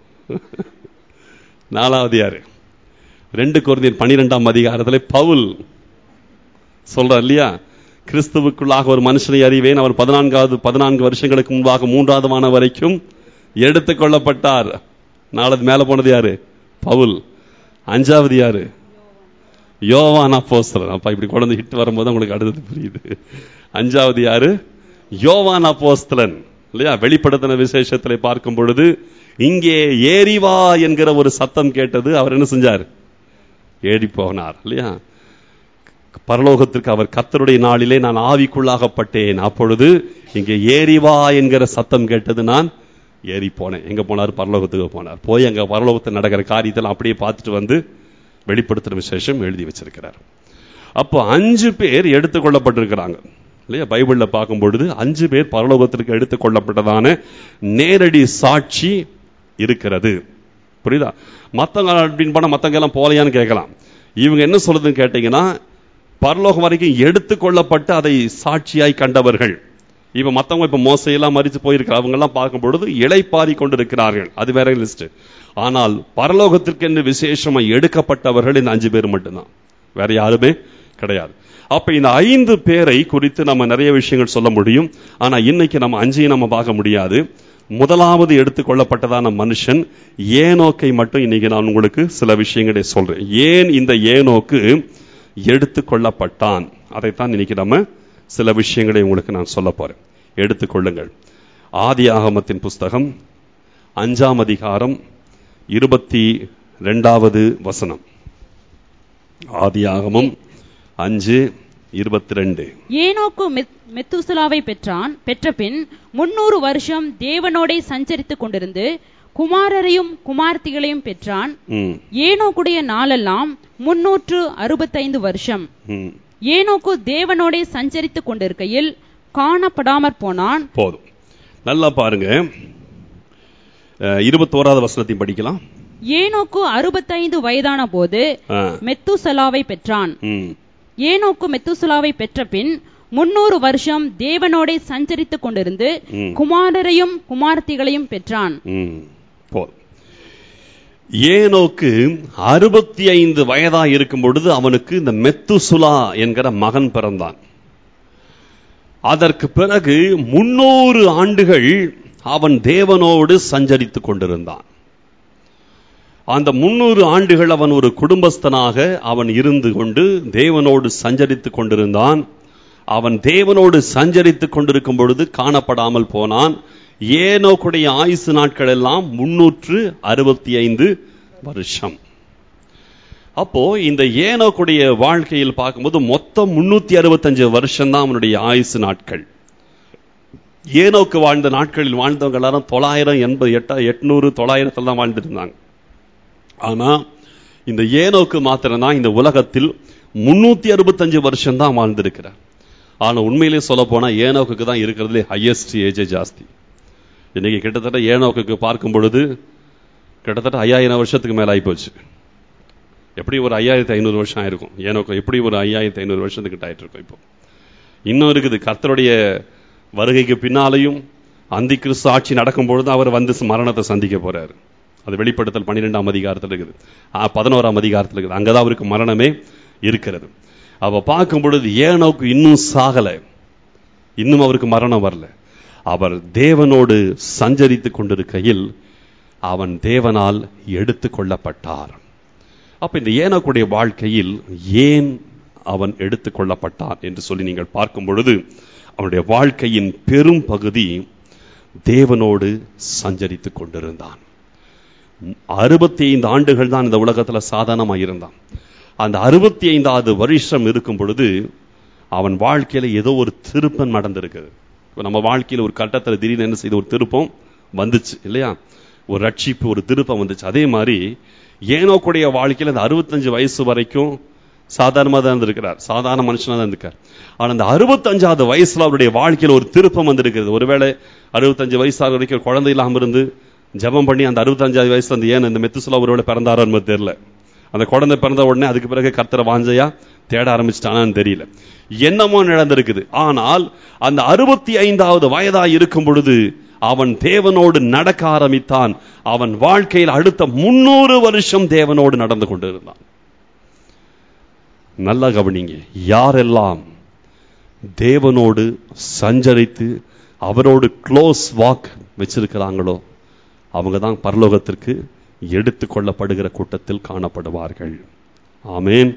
நாலாவது யாரு ரெண்டு குழந்தையர் பனிரெண்டாம் அதிகாரத்தில் பவுல் சொல்றார் இல்லையா கிறிஸ்துவுக்குள்ளாக ஒரு மனுஷனை அறிவேன் அவர் பதினான்காவது பதினான்கு வருஷங்களுக்கு முன்பாக மூன்றாவது வான வரைக்கும் எடுத்துக் கொள்ளப்பட்டார் நாளது மேல போனது யாரு பவுல் அஞ்சாவது யாரு யோவான் அப்போஸ்தலன் அப்பா இப்படி குழந்தை ஹிட் வரும்போது உங்களுக்கு அடுத்தது புரியுது அஞ்சாவது யாரு யோவான் அப்போஸ்தலன் இல்லையா வெளிப்படுத்தின விசேஷத்திலே பார்க்கும் பொழுது இங்கே ஏறிவா என்கிற ஒரு சத்தம் கேட்டது அவர் என்ன செஞ்சார் ஏறி போனார் இல்லையா பரலோகத்திற்கு அவர் கத்தருடைய நாளிலே நான் ஆவிக்குள்ளாகப்பட்டேன் அப்பொழுது இங்கே ஏறிவா என்கிற சத்தம் கேட்டது நான் ஏறி போனேன் எங்க போனார் பரலோகத்துக்கு போனார் போய் அங்க பரலோகத்தில் நடக்கிற காரியத்தில் அப்படியே பார்த்துட்டு வந்து வெளிப்படுத்துற விசேஷம் எழுதி வச்சிருக்கிறார் அப்போ அஞ்சு பேர் எடுத்துக்கொள்ளப்பட்டிருக்கிறாங்க இல்லையா பைபிள்ல பார்க்கும் பொழுது அஞ்சு பேர் பரலோகத்திற்கு எடுத்துக்கொள்ளப்பட்டதான நேரடி சாட்சி இருக்கிறது புரியுதா மத்தவங்க அப்படின்னு பண்ணா மத்தவங்க எல்லாம் போலையான்னு கேட்கலாம் இவங்க என்ன சொல்லுதுன்னு கேட்டீங்கன்னா பரலோகம் வரைக்கும் எடுத்துக்கொள்ளப்பட்டு அதை சாட்சியாய் கண்டவர்கள் இப்ப மத்தவங்க இப்ப மோசையெல்லாம் மறித்து போயிருக்கிறார் அவங்க எல்லாம் பார்க்கும் பொழுது இளைப்பாரி கொண்டிருக்கிறார்கள் அது வேற லிஸ்ட் ஆனால் பரலோகத்திற்கு என்று விசேஷமா எடுக்கப்பட்டவர்கள் இந்த அஞ்சு பேர் மட்டும்தான் வேற யாருமே கிடையாது அப்ப இந்த ஐந்து பேரை குறித்து நம்ம நிறைய விஷயங்கள் சொல்ல முடியும் ஆனா இன்னைக்கு நம்ம அஞ்சையும் நம்ம பார்க்க முடியாது முதலாவது எடுத்துக்கொள்ளப்பட்டதான மனுஷன் ஏனோக்கை மட்டும் இன்னைக்கு நான் உங்களுக்கு சில விஷயங்களை சொல்றேன் ஏன் இந்த ஏனோக்கு எடுத்துக்கொள்ளப்பட்டான் அதைத்தான் இன்னைக்கு நம்ம சில விஷயங்களை உங்களுக்கு நான் சொல்ல போறேன் எடுத்துக்கொள்ளுங்கள் ஆதி ஆகமத்தின் புஸ்தகம் அஞ்சாம் அதிகாரம் இருபத்தி ரெண்டாவது வசனம் ஆதி ஆகமம் அஞ்சு இருபத்தி ரெண்டு ஏனோக்கு மெத்- மெத்துசலாவை பெற்றான் பெற்றபின் முன்னூறு வருஷம் தேவனோடே சஞ்சரித்துக் கொண்டிருந்து குமாரரையும் குமார்த்திகளையும் பெற்றான் ம், ஏனோக்குடைய நாளெல்லாம் முன்னூற்று அறுபத்தைந்து வருஷம் ம். ஏனோக்கு தேவனோடே சஞ்சரித்துக் கொண்டிருக்கையில் காணப்படாமற் போனான் போதும் நல்லா பாருங்க அஹ், இருபத்தோராவது வசனத்தையும் படிக்கலாம் ஏனோக்கு அறுபத்தைந்து வயதான போது ஆ, மெத்துசலாவை பெற்றான் ம், ஏனோக்கு மெத்துசலாவை பெற்றபின் முன்னூறு வருஷம் தேவனோடே சஞ்சரித்துக் கொண்டிருந்து ம். குமாரரையும் குமார்த்திகளையும் பெற்றான் ம், போதும் ஏனோக்கு அறுபத்தி ஐந்து வயதா இருக்கும் பொழுது அவனுக்கு இந்த மெத்துசுலா என்கிற மகன் பிறந்தான் அதற்கு பிறகு முன்னூறு ஆண்டுகள் அவன் தேவனோடு சஞ்சரித்துக் கொண்டிருந்தான் அந்த முன்னூறு ஆண்டுகள் அவன் ஒரு குடும்பஸ்தனாக அவன் இருந்து கொண்டு தேவனோடு சஞ்சரித்துக் கொண்டிருந்தான் அவன் தேவனோடு சஞ்சரித்துக் கொண்டிருக்கும் பொழுது காணப்படாமல் போனான் ஏனோக்குடைய ஆயுசு நாட்கள் எல்லாம் முன்னூற்று அறுபத்தி ஐந்து வருஷம் அப்போ இந்த ஏனோக்குடைய வாழ்க்கையில் பார்க்கும்போது மொத்தம் முன்னூத்தி அறுபத்தஞ்சு வருஷம் தான் அவனுடைய ஆயுசு நாட்கள் ஏனோக்கு வாழ்ந்த நாட்களில் வாழ்ந்தவங்க எல்லாரும் தொள்ளாயிரம் எண்பது எட்ட எட்நூறு தொள்ளாயிரத்துல தான் வாழ்ந்துருந்தாங்க ஆனா இந்த ஏனோக்கு மாத்திரம்தான் இந்த உலகத்தில் முன்னூத்தி அறுபத்தஞ்சு வருஷம் தான் வாழ்ந்திருக்கிறார் ஆனா உண்மையிலே சொல்ல போனா ஏனோக்கு தான் இருக்கிறதுலே ஹையஸ்ட் ஏஜே ஜாஸ்தி இன்னைக்கு கிட்டத்தட்ட ஏனோக்கு பார்க்கும் பொழுது கிட்டத்தட்ட ஐயாயிரம் வருஷத்துக்கு மேல ஆகி போச்சு எப்படி ஒரு ஐயாயிரத்தி ஐநூறு வருஷம் ஆயிருக்கும் ஏனோக்கு எப்படி ஒரு ஐயாயிரத்தி ஐநூறு வருஷத்துக்கு ஆயிட்டு இருக்கும் இப்போ இன்னும் இருக்குது கர்த்தருடைய வருகைக்கு பின்னாலையும் அந்தி கிறிஸ்து ஆட்சி நடக்கும் பொழுது அவர் வந்து மரணத்தை சந்திக்க போறாரு அது வெளிப்படுத்தல் பன்னிரெண்டாம் அதிகாரத்தில் இருக்குது ஆ, பதினோராம் அதிகாரத்தில் இருக்குது அங்கதான் அவருக்கு மரணமே இருக்கிறது அவ பார்க்கும் பொழுது ஏனோக்கு இன்னும் சாகல இன்னும் அவருக்கு மரணம் வரல அவர் தேவனோடு சஞ்சரித்துக் கொண்டிருக்கையில் அவன் தேவனால் எடுத்துக் கொள்ளப்பட்டார் அப்ப இந்த ஏனோக்குடைய வாழ்க்கையில் ஏன் அவன் எடுத்துக் கொள்ளப்பட்டான் என்று சொல்லி நீங்கள் பார்க்கும் பொழுது அவனுடைய வாழ்க்கையின் பெரும் பகுதி தேவனோடு சஞ்சரித்துக் கொண்டிருந்தான் அறுபத்தி ஐந்து ஆண்டுகள் தான் இந்த உலகத்துல சாதாரணமா இருந்தான் அந்த அறுபத்தி ஐந்தாவது வருஷம் இருக்கும் பொழுது அவன் வாழ்க்கையில ஏதோ ஒரு திருப்பம் நடந்திருக்குது இப்ப நம்ம வாழ்க்கையில ஒரு கட்டத்துல திடீர்னு என்ன செய்த ஒரு திருப்பம் வந்துச்சு இல்லையா ஒரு ரட்சிப்பு ஒரு திருப்பம் வந்துச்சு அதே மாதிரி ஏனோக்குடைய வாழ்க்கையில அந்த அறுபத்தஞ்சு வயசு வரைக்கும் சாதாரணமாக தான் இருந்திருக்கிறார் சாதாரண மனுஷனா தான் இருக்கார் ஆனா அந்த அறுபத்தஞ்சாவது வயசுல அவருடைய வாழ்க்கையில ஒரு திருப்பம் வந்திருக்கிறது ஒருவேளை அறுபத்தஞ்சு வயசாக வரைக்கும் ஒரு குழந்தை இல்லாம இருந்து ஜெபம் பண்ணி அந்த அறுபத்தஞ்சாவது வயசுல அந்த ஏன் இந்த மெத்துசுலா ஒருவேளை பிறந்தாரோ என்பது தெரியல அந்த குழந்தை பிறந்த உடனே அதுக்கு பிறகு கர்த்தரை வாஞ்சையா தேட ஆரம்பிச்சிட்டானான்னு தெரியல என்னமோ நடந்திருக்குது ஆனால் அந்த அறுபத்தி ஐந்தாவது வயதா இருக்கும் பொழுது அவன் தேவனோடு நடக்க ஆரம்பித்தான் அவன் வாழ்க்கையில் அடுத்த முன்னூறு வருஷம் தேவனோடு நடந்து கொண்டிருந்தான் நல்லா கவனிங்க யாரெல்லாம் தேவனோடு சஞ்சரித்து அவரோடு க்ளோஸ் வாக் வச்சிருக்கிறாங்களோ அவங்க தான் பரலோகத்திற்கு எடுத்துக் கொள்ளப்படுகிற கூட்டத்தில் காணப்படுவார்கள் ஆமேன்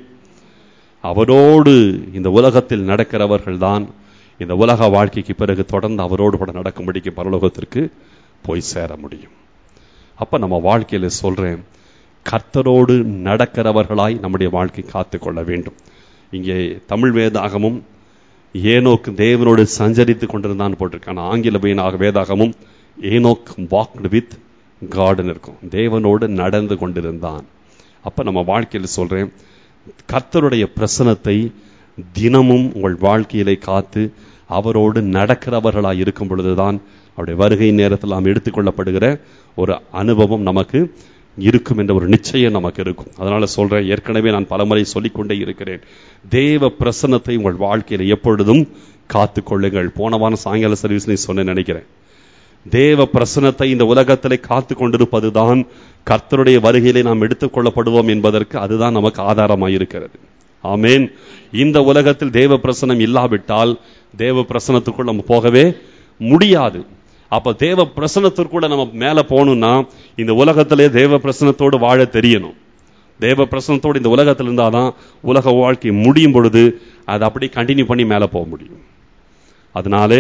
அவரோடு இந்த உலகத்தில் நடக்கிறவர்கள் தான் இந்த உலக வாழ்க்கைக்கு பிறகு தொடர்ந்து அவரோடு கூட நடக்கும்படிக்கு பரலோகத்திற்கு போய் சேர முடியும் அப்ப நம்ம வாழ்க்கையில சொல்றேன் கர்த்தரோடு நடக்கிறவர்களாய் நம்முடைய வாழ்க்கை காத்துக்கொள்ள வேண்டும் இங்கே தமிழ் வேதாகமும் ஏனோக்கு தேவனோடு சஞ்சரித்து கொண்டிருந்தான் போட்டிருக்கான் ஆங்கில வேணாக வேதாகமும் ஏனோக் வாக்டு வித் கார்டன் இருக்கும் தேவனோடு நடந்து கொண்டிருந்தான் அப்ப நம்ம வாழ்க்கையில சொல்றேன் கர்த்தருடைய பிரசனத்தை தினமும் உங்கள் வாழ்க்கையிலே காத்து அவரோடு நடக்கிறவர்களாய் இருக்கும் பொழுதுதான் அவருடைய வருகை நேரத்தில் நாம் எடுத்துக்கொள்ளப்படுகிற ஒரு அனுபவம் நமக்கு இருக்கும் என்ற ஒரு நிச்சயம் நமக்கு இருக்கும் அதனால சொல்றேன் ஏற்கனவே நான் பலமுறை சொல்லிக்கொண்டே இருக்கிறேன் தேவ பிரசன்னத்தை உங்கள் வாழ்க்கையில எப்பொழுதும் காத்து கொள்ளுங்கள் போன வாரம் சாயங்கால சர்வீஸ் சொன்ன நினைக்கிறேன் தேவ பிரசனத்தை இந்த உலகத்திலே காத்து கொண்டிருப்பதுதான் கர்த்தருடைய வருகையிலே நாம் எடுத்துக் கொள்ளப்படுவோம் என்பதற்கு அதுதான் நமக்கு ஆதாரமாயிருக்கிறது ஆமேன் இந்த உலகத்தில் தேவ பிரசனம் இல்லாவிட்டால் தேவ பிரசனத்துக்குள் நம்ம போகவே முடியாது அப்ப தேவ பிரசனத்திற்குள்ள நம்ம மேல போகணும்னா இந்த உலகத்திலே தேவ பிரசனத்தோடு வாழ தெரியணும் தேவ பிரசனத்தோடு இந்த உலகத்தில் இருந்தாதான் உலக வாழ்க்கை முடியும் பொழுது அதை அப்படி கண்டினியூ பண்ணி மேல போக முடியும் அதனாலே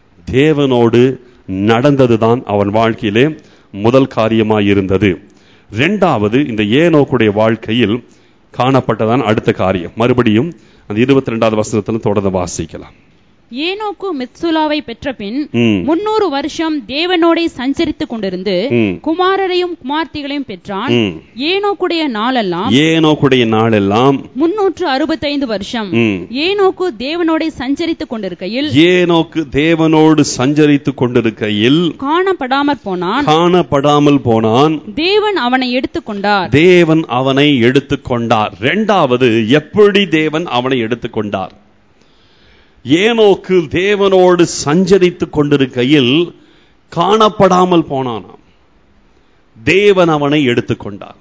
தேவனோடு நடந்ததுதான் அவன் வாழ்க்கையிலே முதல் காரியமாய் இருந்தது இரண்டாவது இந்த ஏனோக்குடைய வாழ்க்கையில் காணப்பட்டதான் அடுத்த காரியம் மறுபடியும் அந்த இருபத்தி ரெண்டாவது வசனத்துல தொடர்ந்து வாசிக்கலாம் ஏனோக்கு மெத்சுலாவை பெற்ற பின் ம். முன்னூறு வருஷம் தேவனோடே சஞ்சரித்துக் கொண்டிருந்து ம். குமாரரையும் குமார்த்திகளையும் பெற்றான் ம். ஏனோக்குடைய நாளெல்லாம் ஏனோக்குடைய நாளெல்லாம் முன்னூற்று அறுபத்தைந்து வருஷம் ம். ஏனோக்கு தேவனோடே சஞ்சரித்துக் கொண்டிருக்கையில் ஏனோக்கு தேவனோடு சஞ்சரித்துக் கொண்டிருக்கையில் காணப்படாமற் போனான் காணப்படாமல் போனான் தேவன் அவனை எடுத்துக்கொண்டார் தேவன் அவனை எடுத்துக்கொண்டார் இரண்டாவது எப்படி தேவன் அவனை எடுத்துக்கொண்டார் ஏனோக்கு தேவனோடு சஞ்சரித்துக் கொண்டிருக்கையில் காணப்படாமல் போனானாம் தேவன் அவனை எடுத்துக்கொண்டார்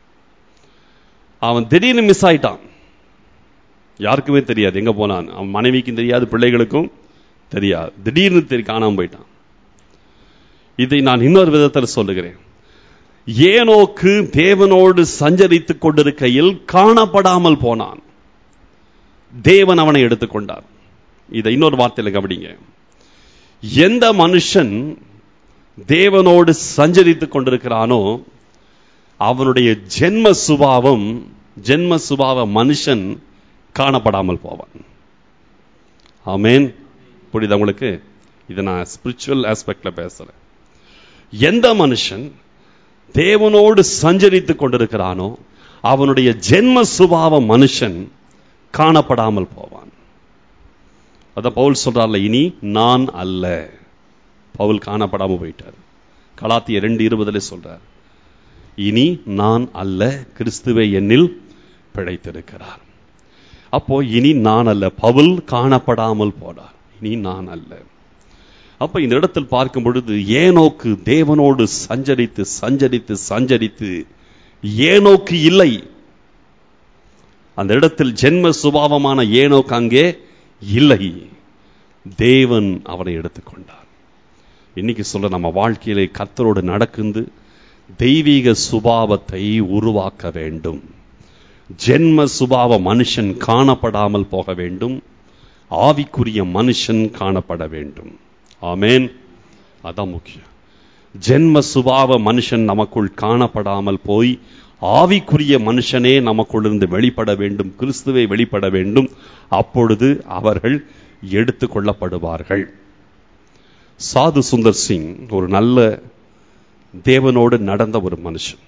அவன் திடீர்னு மிஸ் ஆயிட்டான் யாருக்குமே தெரியாது எங்க போனான் அவன் மனைவிக்கும் தெரியாது பிள்ளைகளுக்கும் தெரியாது திடீர்னு தெரி காணாம போயிட்டான் இதை நான் இன்னொரு விதத்தில் சொல்லுகிறேன் ஏனோக்கு தேவனோடு சஞ்சரித்துக் கொண்டிருக்கையில் காணப்படாமல் போனான் தேவன் அவனை எடுத்துக்கொண்டார் இதை இன்னொரு வார்த்தையில் கவனிங்க எந்த மனுஷன் தேவனோடு சஞ்சரித்துக் கொண்டிருக்கிறானோ அவனுடைய ஜென்ம சுபாவம் ஜென்ம சுபாவ மனுஷன் காணப்படாமல் போவான் ஆமேன் புரியுது உங்களுக்கு இதை நான் ஸ்பிரிச்சுவல் ஆஸ்பெக்ட்ல பேசுறேன் எந்த மனுஷன் தேவனோடு சஞ்சரித்துக் கொண்டிருக்கிறானோ அவனுடைய ஜென்ம சுபாவ மனுஷன் காணப்படாமல் போவான் அத பவுல் சொல்றார்ல இனி நான் அல்ல பவுல் காணப்படாம போயிட்டார் கலாத்திய ரெண்டு இருபதுல சொல்றார் இனி நான் அல்ல கிறிஸ்துவை என்னில் பிழைத்திருக்கிறார் அப்போ இனி நான் அல்ல பவுல் காணப்படாமல் போனார் இனி நான் அல்ல அப்ப இந்த இடத்தில் பார்க்கும் பொழுது ஏனோக்கு தேவனோடு சஞ்சரித்து சஞ்சரித்து சஞ்சரித்து ஏனோக்கு இல்லை அந்த இடத்தில் ஜென்ம சுபாவமான ஏனோக்கு அங்கே இல்லை தேவன் அவனை எடுத்துக்கொண்டார் இன்னைக்கு சொல்ல நம்ம வாழ்க்கையிலே கர்த்தரோடு நடக்குந்து தெய்வீக சுபாவத்தை உருவாக்க வேண்டும் ஜென்ம சுபாவ மனுஷன் காணப்படாமல் போக வேண்டும் ஆவிக்குரிய மனுஷன் காணப்பட வேண்டும் ஆமேன் அதான் முக்கியம் ஜென்ம சுபாவ மனுஷன் நமக்குள் காணப்படாமல் போய் ஆவிக்குரிய மனுஷனே நமக்குள்ளிருந்து வெளிப்பட வேண்டும் கிறிஸ்துவை வெளிப்பட வேண்டும் அப்பொழுது அவர்கள் எடுத்துக் கொள்ளப்படுவார்கள் சாது சுந்தர் சிங் ஒரு நல்ல தேவனோடு நடந்த ஒரு மனுஷன்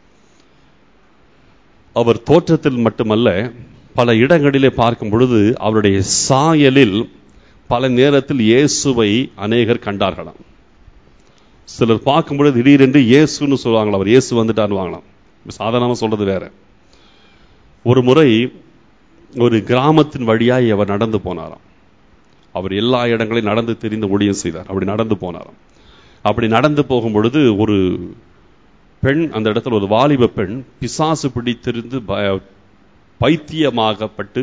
அவர் தோற்றத்தில் மட்டுமல்ல பல இடங்களிலே பார்க்கும் பொழுது அவருடைய சாயலில் பல நேரத்தில் இயேசுவை அநேகர் கண்டார்களாம் சிலர் பார்க்கும் பொழுது திடீரென்று இயேசுன்னு சொல்லுவாங்களா அவர் இயேசு வந்துட்டான்னு வாங்கலாம் சாதாரணமாக சொல்றது வேற ஒரு முறை ஒரு கிராமத்தின் வழியாய் அவர் நடந்து போனாராம் அவர் எல்லா இடங்களையும் நடந்து தெரிந்து ஊழியம் செய்தார் அப்படி நடந்து போனாராம் அப்படி நடந்து போகும் பொழுது ஒரு பெண் அந்த இடத்துல ஒரு வாலிப பெண் பிசாசு பிடித்திருந்து பைத்தியமாகப்பட்டு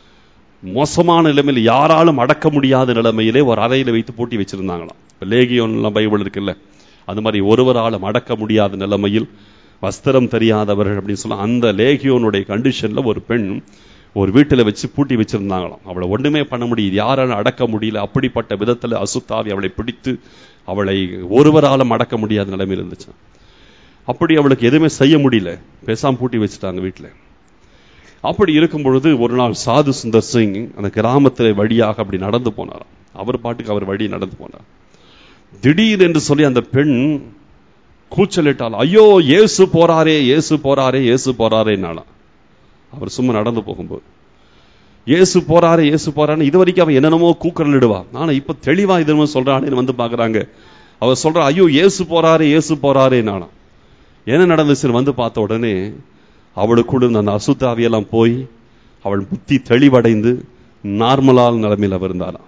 மோசமான நிலைமையில் யாராலும் அடக்க முடியாத நிலைமையிலே ஒரு அறையில் வைத்து பூட்டி வச்சிருந்தாங்களாம் லேகியோன்லாம் பைபிள் இருக்குல்ல அந்த மாதிரி ஒருவராலும் அடக்க முடியாத நிலைமையில் வஸ்திரம் தெரியாதவர்கள் அப்படின்னு சொல்ல அந்த லேகியோனுடைய கண்டிஷன்ல ஒரு பெண் ஒரு வீட்டில் வச்சு பூட்டி வச்சிருந்தாங்களாம் அவளை ஒண்ணுமே பண்ண முடியுது யாராலும் அடக்க முடியல அப்படிப்பட்ட விதத்தில் அசுத்தாவி அவளை பிடித்து அவளை ஒருவராலும் அடக்க முடியாத நிலைமையில் இருந்துச்சு அப்படி அவளுக்கு எதுவுமே செய்ய முடியல பேசாம பூட்டி வச்சுட்டாங்க வீட்டில் அப்படி இருக்கும் பொழுது ஒரு நாள் சாது சுந்தர் சிங் அந்த கிராமத்தில் வழியாக அப்படி நடந்து போனாராம் அவர் பாட்டுக்கு அவர் வழி நடந்து போனார் திடீர் என்று சொல்லி அந்த பெண் கூச்சலிட்டால் ஐயோ இயேசு போறாரே இயேசு போறாரே இயேசு போறாரேனாலாம் அவர் சும்மா நடந்து போகும்போது இயேசு போறாரு இயேசு போறான்னு இது வரைக்கும் அவன் என்னென்னமோ கூக்கரல் இடுவா ஆனா இப்ப தெளிவா இது சொல்றான்னு வந்து பாக்குறாங்க அவர் சொல்றா ஐயோ இயேசு போறாரு இயேசு போறாரே நானும் என்ன நடந்துச்சு வந்து பார்த்த உடனே அவளுக்குள்ள இருந்த அந்த அசுத்தாவியெல்லாம் போய் அவள் புத்தி தெளிவடைந்து நார்மலால் நிலைமையில் அவர் இருந்தாராம்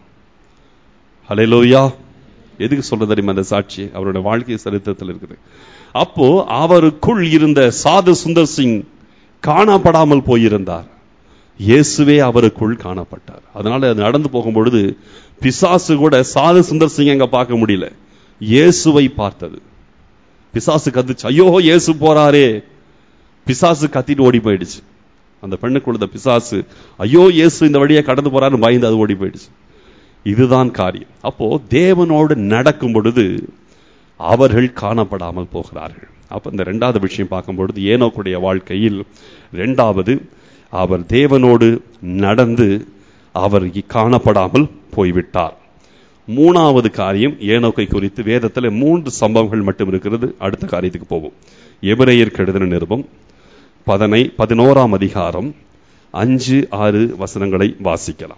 ஹலைலோயா எதுக்கு சொல்ற தெரியுமா அந்த சாட்சி அவருடைய வாழ்க்கை சரித்திரத்தில் இருக்குது அப்போ அவருக்குள் இருந்த சாது சுந்தர் சிங் காணப்படாமல் போயிருந்தார் இயேசுவே அவருக்குள் காணப்பட்டார் அதனால அது நடந்து போகும் பொழுது பிசாசு கூட சாது சுந்தர் சிங் அங்க பார்க்க முடியல இயேசுவை பார்த்தது பிசாசு கத்துச்சு ஐயோ இயேசு போறாரே பிசாசு கத்திட்டு ஓடி போயிடுச்சு அந்த பெண்ணுக்குள்ள பிசாசு ஐயோ இயேசு இந்த வழியா கடந்து போறாருன்னு பயந்து அது ஓடி போயிடுச்சு இதுதான் காரியம் அப்போ தேவனோடு நடக்கும் பொழுது அவர்கள் காணப்படாமல் போகிறார்கள் அப்ப இந்த ரெண்டாவது விஷயம் பார்க்கும் பொழுது ஏனோக்குடைய வாழ்க்கையில் ரெண்டாவது அவர் தேவனோடு நடந்து அவர் காணப்படாமல் போய்விட்டார் மூணாவது காரியம் ஏனோக்கை குறித்து வேதத்தில் மூன்று சம்பவங்கள் மட்டும் இருக்கிறது அடுத்த காரியத்துக்கு போவோம் எபிரேயர் கெடுதல் நிருபம் பதனை பதினோராம் அதிகாரம் அஞ்சு ஆறு வசனங்களை வாசிக்கலாம்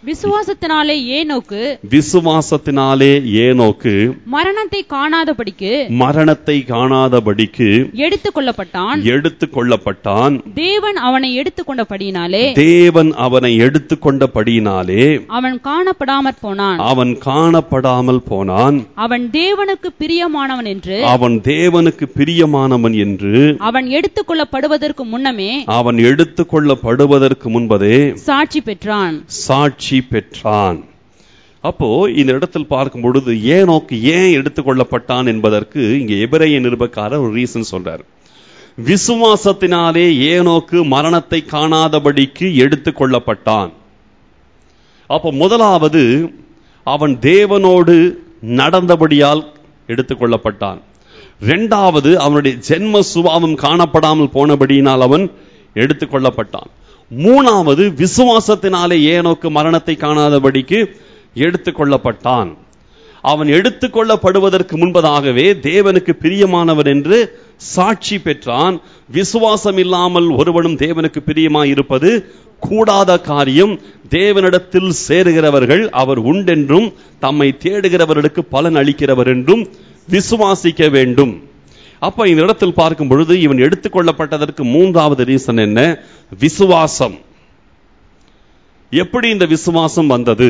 விசுவாசத்தினாலே ஏனோக்கு விசுவாசத்தினாலே ஏனோக்கு மரணத்தை காணாதபடிக்கு மரணத்தை காணாதபடிக்கு எடுத்துக் கொள்ளப்பட்டான் எடுத்துக் கொள்ளப்பட்டான் தேவன் அவனை எடுத்துக்கொண்டபடியினாலே தேவன் அவனை எடுத்துக்கொண்டபடியினாலே அவன் காணப்படாமற் போனான் அவன் காணப்படாமல் போனான் அவன் தேவனுக்கு பிரியமானவன் என்று அவன் தேவனுக்கு பிரியமானவன் என்று அவன் எடுத்துக் கொள்ளப்படுவதற்கு முன்னமே அவன் எடுத்துக் கொள்ளப்படுவதற்கு முன்பதே சாட்சி பெற்றான் சாட்சி பெற்றான் அப்போ இந்த இடத்தில் பார்க்கும் பொழுது ஏனோக்கு ஏன் எடுத்துக் கொள்ளப்பட்டான் என்பதற்கு இங்க எபிரேய நிருபக்காரர் ஒரு ரீசன் சொல்றார் விசுவாசத்தினாலே ஏனோக்கு மரணத்தை காணாதபடிக்கு எடுத்துக் கொள்ளப்பட்டான் அப்போ முதலாவது அவன் தேவனோடு நடந்தபடியால் எடுத்துக் கொள்ளப்பட்டான் இரண்டாவது அவனுடைய ஜென்ம சுபாவம் காணப்படாமல் போனபடியினால் அவன் எடுத்துக் கொள்ளப்பட்டான் மூணாவது விசுவாசத்தினாலே ஏனோக்கு மரணத்தை காணாதபடிக்கு எடுத்துக் கொள்ளப்பட்டான் அவன் எடுத்துக் கொள்ளப்படுவதற்கு முன்பதாகவே தேவனுக்கு பிரியமானவன் என்று சாட்சி பெற்றான் விசுவாசம் இல்லாமல் ஒருவனும் தேவனுக்கு பிரியமாய் இருப்பது கூடாத காரியம் தேவனிடத்தில் சேருகிறவர்கள் அவர் உண்டென்றும் தம்மை தேடுகிறவர்களுக்கு பலன் அளிக்கிறவர் என்றும் விசுவாசிக்க வேண்டும் அப்ப இந்த இடத்தில் பார்க்கும் பொழுது இவன் எடுத்துக்கொள்ளப்பட்டதற்கு மூன்றாவது ரீசன் என்ன விசுவாசம் எப்படி இந்த விசுவாசம் வந்தது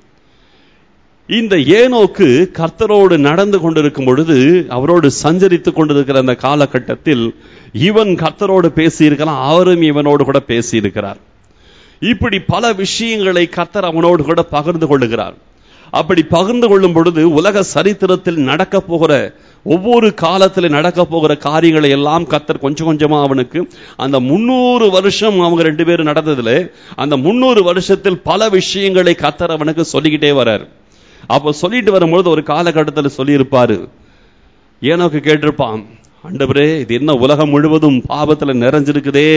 இந்த ஏனோக்கு கர்த்தரோடு நடந்து கொண்டிருக்கும் பொழுது அவரோடு சஞ்சரித்துக் கொண்டிருக்கிற அந்த காலகட்டத்தில் இவன் கர்த்தரோடு பேசியிருக்கலாம் அவரும் இவனோடு கூட பேசியிருக்கிறார் இப்படி பல விஷயங்களை கர்த்தர் அவனோடு கூட பகிர்ந்து கொள்ளுகிறார் அப்படி பகிர்ந்து கொள்ளும் பொழுது உலக சரித்திரத்தில் நடக்க போகிற ஒவ்வொரு காலத்தில் நடக்க போகிற காரியங்களை எல்லாம் கத்தர் கொஞ்சம் கொஞ்சமா அவனுக்கு அந்த முன்னூறு வருஷம் அவங்க ரெண்டு பேரும் நடந்ததுல அந்த முன்னூறு வருஷத்தில் பல விஷயங்களை கத்தர் அவனுக்கு சொல்லிக்கிட்டே வரார் அப்ப சொல்லிட்டு வரும்பொழுது ஒரு காலகட்டத்தில் சொல்லியிருப்பாரு ஏனோக்கு கேட்டிருப்பான் ஆண்டவரே இது என்ன உலகம் முழுவதும் பாவத்துல நிறைஞ்சிருக்குதே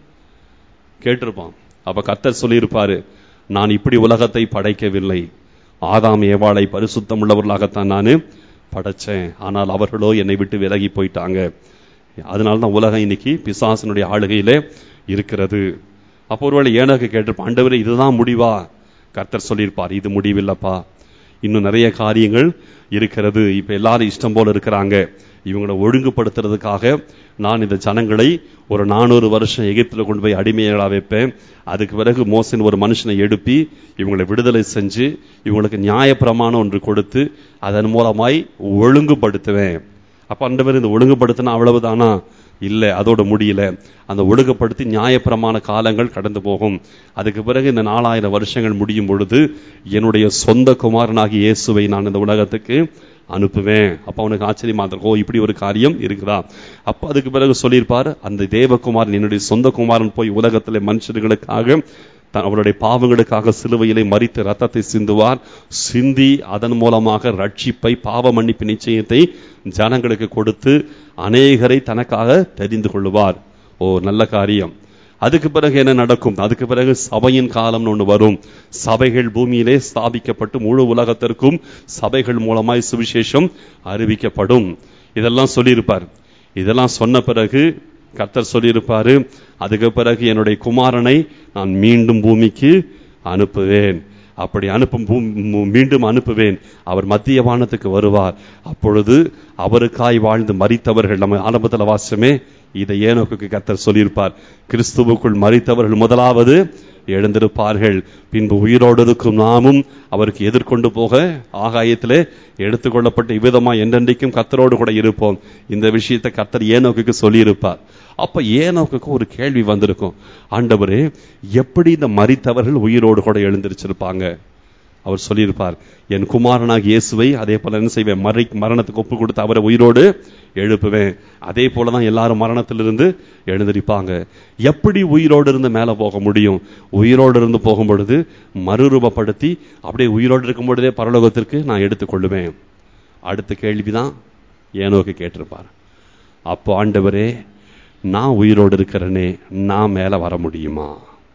கேட்டிருப்பான் அப்ப கத்தர் சொல்லியிருப்பாரு நான் இப்படி உலகத்தை படைக்கவில்லை ஆதாம் ஏவாளை பரிசுத்தம் உள்ளவர்களாகத்தான் நான் படைச்சேன் ஆனால் அவர்களோ என்னை விட்டு விலகி போயிட்டாங்க அதனால தான் உலகம் இன்னைக்கு பிசாசனுடைய ஆளுகையிலே இருக்கிறது அப்போ ஒருவேளை ஏனோக்கு கேட்டிருப்பான் ஆண்டவரே இதுதான் முடிவா கர்த்தர் சொல்லியிருப்பார் இது முடிவில்லப்பா இன்னும் நிறைய காரியங்கள் இருக்கிறது இப்ப எல்லாரும் இஷ்டம் போல இருக்கிறாங்க இவங்களை ஒழுங்குபடுத்துறதுக்காக நான் இந்த ஜனங்களை ஒரு நானூறு வருஷம் எகிப்துல கொண்டு போய் அடிமைகளா வைப்பேன் அதுக்கு பிறகு மோசன் ஒரு மனுஷனை எழுப்பி இவங்களை விடுதலை செஞ்சு இவங்களுக்கு நியாயப்பிரமாணம் ஒன்று கொடுத்து அதன் மூலமாய் ஒழுங்குபடுத்துவேன் அப்ப அண்டவர் இந்த ஒழுங்குபடுத்தினா அவ்வளவுதானா இல்ல அதோட முடியல அந்த ஒழுங்குபடுத்தி நியாயப்பிரமாண காலங்கள் கடந்து போகும் அதுக்கு பிறகு இந்த நாலாயிரம் வருஷங்கள் முடியும் பொழுது என்னுடைய சொந்த குமாரனாகி இயேசுவை நான் இந்த உலகத்துக்கு அனுப்புவேன் அப்ப அவனுக்கு ஆச்சரியமா இருக்கும் ஓ இப்படி ஒரு காரியம் இருக்குதா அப்ப அதுக்கு பிறகு சொல்லியிருப்பார் அந்த தேவகுமாரன் என்னுடைய சொந்த குமாரன் போய் உலகத்திலே மனுஷர்களுக்காக தன் அவருடைய பாவங்களுக்காக சிலுவையிலே மறித்து ரத்தத்தை சிந்துவார் சிந்தி அதன் மூலமாக ரட்சிப்பை பாவ மன்னிப்பு நிச்சயத்தை ஜனங்களுக்கு கொடுத்து அநேகரை தனக்காக தெரிந்து கொள்ளுவார் ஓ நல்ல காரியம் அதுக்கு பிறகு என்ன நடக்கும் அதுக்கு பிறகு சபையின் காலம்னு ஒன்று வரும் சபைகள் பூமியிலே ஸ்தாபிக்கப்பட்டு முழு உலகத்திற்கும் சபைகள் மூலமாய் சுவிசேஷம் அறிவிக்கப்படும் இதெல்லாம் சொல்லியிருப்பார் இதெல்லாம் சொன்ன பிறகு கர்த்தர் சொல்லியிருப்பாரு அதுக்கு பிறகு என்னுடைய குமாரனை நான் மீண்டும் பூமிக்கு அனுப்புவேன் அப்படி அனுப்பும் பூ- மீண்டும் அனுப்புவேன் அவர் மத்திய வானத்துக்கு வருவார் அப்பொழுது அவருக்காய் வாழ்ந்து மரித்தவர்கள் நம்ம ஆரம்பத்தில் வாசமே இதை ஏனோக்கு கர்த்தர் சொல்லியிருப்பார் கிறிஸ்துவுக்குள் மரித்தவர்கள் முதலாவது எழுந்திருப்பார்கள் பின்பு உயிரோடு இருக்கும் நாமும் அவருக்கு எதிர்கொண்டு போக ஆகாயத்திலே எடுத்துக்கொள்ளப்பட்ட இவ்விதமா என்றென்றைக்கும் கர்த்தரோடு கூட இருப்போம் இந்த விஷயத்தை கர்த்தர் ஏனோக்குக்கு சொல்லியிருப்பார் அப்ப ஏனோக்குக்கு ஒரு கேள்வி வந்திருக்கும் ஆண்டவரே எப்படி இந்த மரித்தவர்கள் உயிரோடு கூட எழுந்திருச்சிருப்பாங்க அவர் சொல்லியிருப்பார் என் குமாரனாக இயேசுவை அதே போல என்ன செய்வேன் மறை மரணத்துக்கு ஒப்பு கொடுத்து அவரை உயிரோடு எழுப்புவேன் அதே போலதான் எல்லாரும் மரணத்திலிருந்து எழுந்திருப்பாங்க எப்படி உயிரோடு இருந்து மேல போக முடியும் உயிரோடு இருந்து போகும் பொழுது மறுரூபப்படுத்தி அப்படியே உயிரோடு இருக்கும் பொழுதே பரலோகத்திற்கு நான் எடுத்துக்கொள்ளுவேன் அடுத்த கேள்விதான் ஏனோக்கு கேட்டிருப்பார் அப்போ ஆண்டவரே நான் உயிரோடு இருக்கிறேனே நான் மேல வர முடியுமா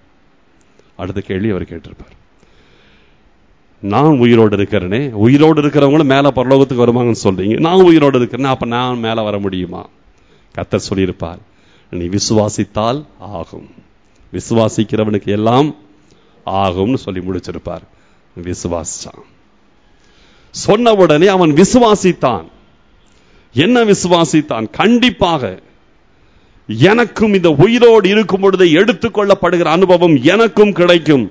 அடுத்த கேள்வி அவர் கேட்டிருப்பார் நான் உயிரோடு இருக்கிறேனே உயிரோடு இருக்கிறவங்களும் மேல பரலோகத்துக்கு வருவாங்கன்னு சொல்றீங்க நான் உயிரோடு இருக்கிறேனே அப்ப நான் மேல வர முடியுமா கத்தர் சொல்லியிருப்பார் நீ விசுவாசித்தால் ஆகும் விசுவாசிக்கிறவனுக்கு எல்லாம் ஆகும்னு சொல்லி முடிச்சிருப்பார் விசுவாசிச்சான் சொன்ன உடனே அவன் விசுவாசித்தான் என்ன விசுவாசித்தான் கண்டிப்பாக எனக்கும் இந்த உயிரோடு இருக்கும் பொழுது எடுத்துக்கொள்ளப்படுகிற அனுபவம் எனக்கும் கிடைக்கும்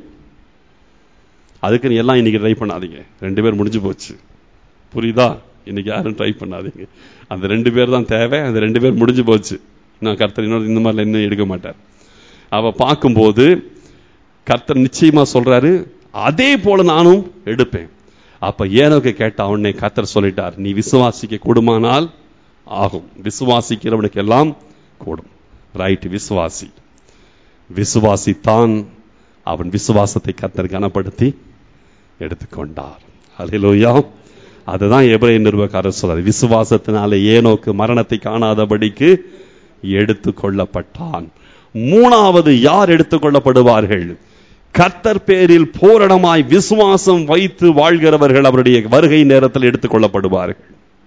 அதுக்கு நீ எல்லாம் இன்னைக்கு ட்ரை பண்ணாதீங்க ரெண்டு பேர் முடிஞ்சு போச்சு புரியுதா இன்னைக்கு யாரும் ட்ரை பண்ணாதீங்க அந்த ரெண்டு பேர் தான் தேவை அந்த ரெண்டு பேர் முடிஞ்சு போச்சு நான் கர்த்தர் இன்னொரு இந்த மாதிரிலாம் இன்னும் எடுக்க மாட்டார் அவ பார்க்கும்போது கர்த்தர் நிச்சயமா சொல்றாரு அதே போல நானும் எடுப்பேன் அப்ப ஏனோக்கு கேட்ட உடனே கர்த்தர் சொல்லிட்டார் நீ விசுவாசிக்க கூடுமானால் ஆகும் விசுவாசிக்கிறவனுக்கு எல்லாம் கூடும் ரைட் விசுவாசி விசுவாசித்தான் அவன் விசுவாசத்தை கர்த்தர் கனப்படுத்தி எடுத்துக்கொண்டார் ஹalleluya அதுதான் எபிரேய நிருபக்காரர் சொல்றார் விசுவாசத்தினாலே ஏனோக்கு மரணத்தை காணாதபடிக்கு எடுத்துக்கொள்ளப்பட்டான் மூணாவது யார் எடுத்துக்கொள்ளப்படுவார்கள் கர்த்தர் பேரில் பூரணமாய் விசுவாசம் வைத்து வாழ்கிறவர்கள் அவருடைய வருகை நேரத்தில் எடுத்துக்கொள்ளப்படுவார்கள்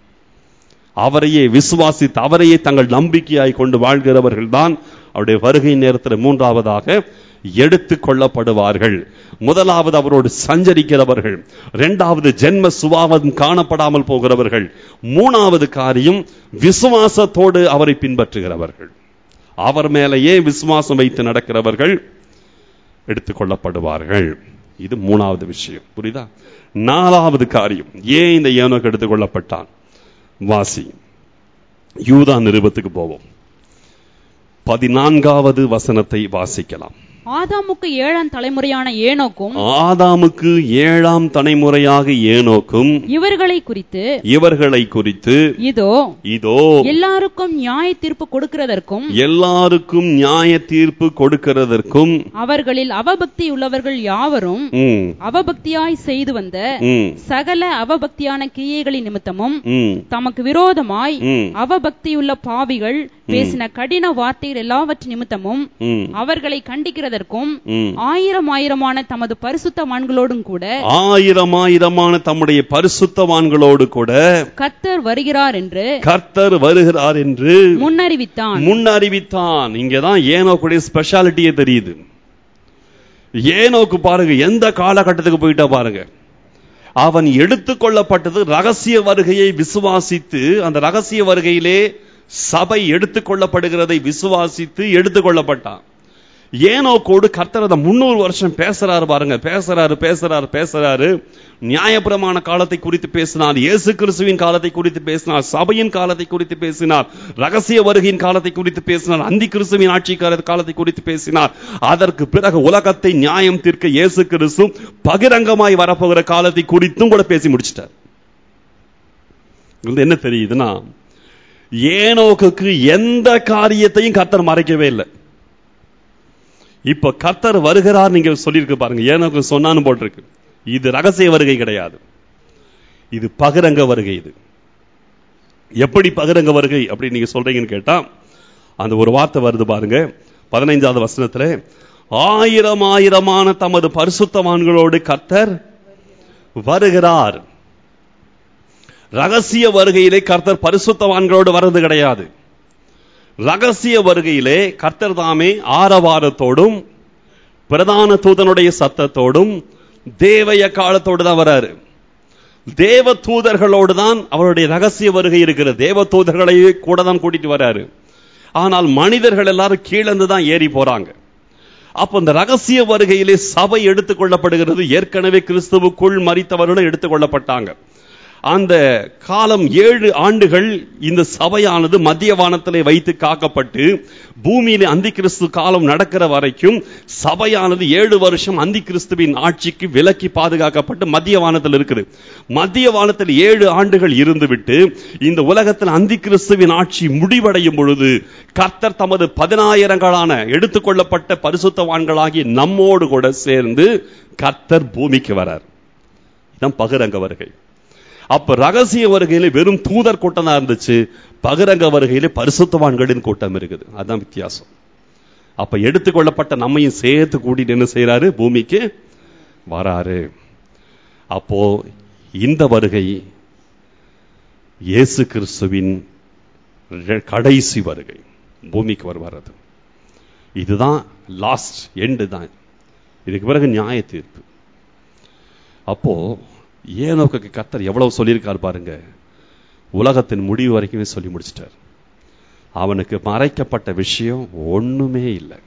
அவரையே விசுவாசித்து அவரையே தங்கள் நம்பிக்கையாய் கொண்டு வாழ்கிறவர்கள் தான் அவருடைய வருகை நேரத்தில் மூன்றாவதாக எடுத்துக் கொள்ளப்படுவார்கள் முதலாவது அவரோடு சஞ்சரிக்கிறவர்கள் இரண்டாவது ஜென்ம சுபாவம் காணப்படாமல் போகிறவர்கள் மூணாவது காரியம் விசுவாசத்தோடு அவரை பின்பற்றுகிறவர்கள் அவர் மேலேயே விசுவாசம் வைத்து நடக்கிறவர்கள் எடுத்துக்கொள்ளப்படுவார்கள் இது மூணாவது விஷயம் புரியுதா நாலாவது காரியம் ஏன் இந்த ஏனோக்கு எடுத்துக்கொள்ளப்பட்டான் வாசி யூதா நிருபத்துக்கு போவோம் பதினான்காவது வசனத்தை வாசிக்கலாம் ஆதாமுக்கு ஏழாம் தலைமுறையான ஏனோக்கும் ஆதாமுக்கு ஏழாம் தலைமுறையாக ஏனோக்கும் இவர்களை குறித்து இவர்களை குறித்து இதோ இதோ எல்லாருக்கும் நியாய தீர்ப்பு கொடுக்கிறதற்கும் எல்லாருக்கும் நியாய தீர்ப்பு கொடுக்கிறதற்கும் அவர்களில் அவபக்தி உள்ளவர்கள் யாவரும் ம், அவபக்தியாய் செய்து வந்த ம், சகல அவபக்தியான கிரியைகளின் நிமித்தமும் ம், தமக்கு விரோதமாய் ம், அவபக்தியுள்ள பாவிகள் பேசின கடின வார்த்தைகள் எல்லாவற்றின் நிமித்தமும் ம், அவர்களை கண்டிக்கிறதற்கும் ம். ஆயிரம் ஆயிரமான தமது பரிசுத்தவான்களோடும் கூட ஆயிரம் ஆயிரமான தம்முடைய பரிசுத்தவான்களோடு கூட கர்த்தர் வருகிறார் என்று கர்த்தர் வருகிறார் என்று முன்னறிவித்தான் முன் அறிவித்தான் இங்கதான் ஏனோக்குடைய ஸ்பெஷாலிட்டியே தெரியுது ஏனோக்கு பாருங்க எந்த காலகட்டத்துக்கு போயிட்டா பாருங்க அவன் எடுத்துக்கொள்ளப்பட்டது ரகசிய வருகையை விசுவாசித்து அந்த ரகசிய வருகையிலே சபை எடுத்துக்கொள்ளப்படுகிறதை விசுவாசித்து எடுத்துக்கொள்ளப்பட்டான் ஏனோக்கோடு கர்த்தர் அந்த முன்னூறு வருஷம் பேசுறாரு பாருங்க பேசுறாரு பேசுறாரு பேசுறாரு நியாயப்பிரமாண காலத்தை குறித்து பேசினார் இயேசு கிறிஸ்துவின் காலத்தை குறித்து பேசினார் சபையின் காலத்தை குறித்து பேசினார் ரகசிய வருகையின் காலத்தை குறித்து பேசினார் அந்தி கிறிஸ்துவின் ஆட்சி கால- காலத்தை குறித்து பேசினார் அதற்கு பிறகு உலகத்தை நியாயம் தீர்க்க இயேசு கிறிஸ்து பகிரங்கமாய் வரப்போகிற காலத்தை குறித்தும் கூட பேசி முடிச்சிட்டார் இதுல என்ன தெரியுதுன்னா ஏனோக்குக்கு எந்த காரியத்தையும் கர்த்தர் மறைக்கவே இல்லை இப்ப கர்த்தர் வருகிறார் நீங்க சொல்லியிருக்கு பாருங்க ஏனோக்கு சொன்னான்னு போட்டிருக்கு இது ரகசிய வருகை கிடையாது இது பகிரங்க வருகை இது எப்படி பகிரங்க வருகை அப்படி நீங்க சொல்றீங்கன்னு கேட்டா அந்த ஒரு வார்த்தை வருது பாருங்க பதினைஞ்சாவது வசனத்துல ஆயிரம் ஆயிரமான தமது பரிசுத்தவான்களோடு கர்த்தர் வருகிறார் ரகசிய வருகையிலே கர்த்தர் பரிசுத்தவான்களோடு வர்றது கிடையாது ரகசிய வருகையிலே கர்த்தர் தாமே ஆரவாரத்தோடும் பிரதான தூதனுடைய சத்தத்தோடும் தேவய காலத்தோடு தான் வராரு தேவ தூதர்களோடு தான் அவருடைய ரகசிய வருகை இருக்கிறது தேவ தூதர்களையே கூட தான் கூட்டிட்டு வராரு ஆனால் மனிதர்கள் எல்லாரும் கீழந்து தான் ஏறி போறாங்க அப்ப இந்த ரகசிய வருகையிலே சபை எடுத்துக்கொள்ளப்படுகிறது ஏற்கனவே கிறிஸ்துவுக்குள் மறித்தவர்களும் எடுத்துக்கொள்ளப்பட்டாங்க அந்த காலம் ஏழு ஆண்டுகள் இந்த சபையானது மத்திய வானத்திலே வைத்து காக்கப்பட்டு பூமியிலே அந்தி கிறிஸ்து காலம் நடக்கிற வரைக்கும் சபையானது ஏழு வருஷம் அந்தி கிறிஸ்துவின் ஆட்சிக்கு விலக்கி பாதுகாக்கப்பட்டு மத்திய வானத்தில் இருக்குது மத்திய வானத்தில் ஏழு ஆண்டுகள் இருந்துவிட்டு இந்த உலகத்தில் அந்தி கிறிஸ்துவின் ஆட்சி முடிவடையும் பொழுது கர்த்தர் தமது பதினாயிரங்களான எடுத்துக்கொள்ளப்பட்ட பரிசுத்தவான்களாகி நம்மோடு கூட சேர்ந்து கர்த்தர் பூமிக்கு வரார் இதான் பகிரங்க வருகை அப்ப ரகசிய வருகையில வெறும் தூதர் கூட்டம் தான் இருந்துச்சு பகிரங்க வருகையில பரிசுத்தவான்களின் கூட்டம் இருக்குது அதான் வித்தியாசம் அப்ப எடுத்துக்கொள்ளப்பட்ட நம்மையும் சேர்த்து கூட்டிட்டு என்ன செய்யறாரு பூமிக்கு வராரு அப்போ இந்த வருகை இயேசு கிறிஸ்துவின் ரெ- கடைசி வருகை பூமிக்கு வருவாரது இதுதான் லாஸ்ட் எண்டு தான் இதுக்கு பிறகு நியாய தீர்ப்பு அப்போ ஏனோக்கு கத்தர் எவ்வளவு சொல்லியிருக்கார் பாருங்க உலகத்தின் முடிவு வரைக்குமே சொல்லி முடிச்சிட்டார் அவனுக்கு மறைக்கப்பட்ட விஷயம் ஒண்ணுமே இல்லை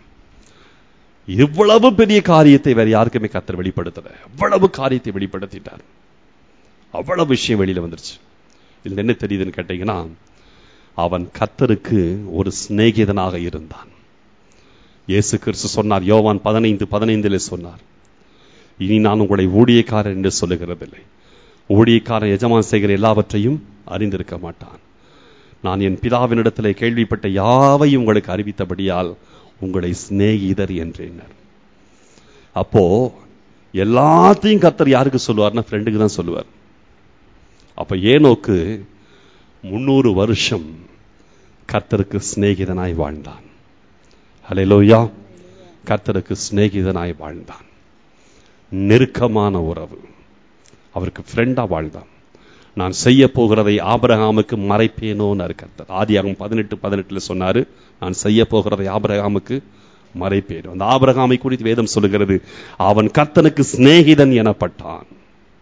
இவ்வளவு பெரிய காரியத்தை வேற யாருக்குமே கத்தர் வெளிப்படுத்தல அவ்வளவு காரியத்தை வெளிப்படுத்திட்டார் அவ்வளவு விஷயம் வெளியில வந்துருச்சு இதுல என்ன தெரியுதுன்னு கேட்டீங்கன்னா அவன் கத்தருக்கு ஒரு சிநேகிதனாக இருந்தான் இயேசு கிறிஸ்து சொன்னார் யோவான் பதினைந்து பதினைந்திலே சொன்னார் இனி நான் உங்களை ஊழியக்காரன் என்று சொல்லுகிறதில்லை ஊழியக்காரன் எஜமான் செய்கிற எல்லாவற்றையும் அறிந்திருக்க மாட்டான் நான் என் பிதாவினிடத்திலே கேள்விப்பட்ட யாவையும் உங்களுக்கு அறிவித்தபடியால் உங்களை சிநேகிதர் என்றேனர் அப்போ எல்லாத்தையும் கத்தர் யாருக்கு சொல்லுவார்னா ஃப்ரெண்டுக்கு தான் சொல்லுவார் அப்ப ஏனோக்கு முன்னூறு வருஷம் கர்த்தருக்கு சிநேகிதனாய் வாழ்ந்தான் ஹalleluya கர்த்தருக்கு சிநேகிதனாய் வாழ்ந்தான் நெருக்கமான உறவு அவருக்கு ஃப்ரெண்டா வாழ்ந்தான் நான் செய்ய போகிறதை ஆபிரகாமுக்கு மறைப்பேனோன்னு கர்த்தர் ஆதியாகம் பதினெட்டு பதினெட்டுல சொன்னாரு நான் செய்ய போகிறதை ஆபிரகாமுக்கு மறைப்பேன் அந்த ஆபிரகாமை குறித்து வேதம் சொல்லுகிறது அவன் கர்த்தனுக்கு சிநேகிதன் எனப்பட்டான்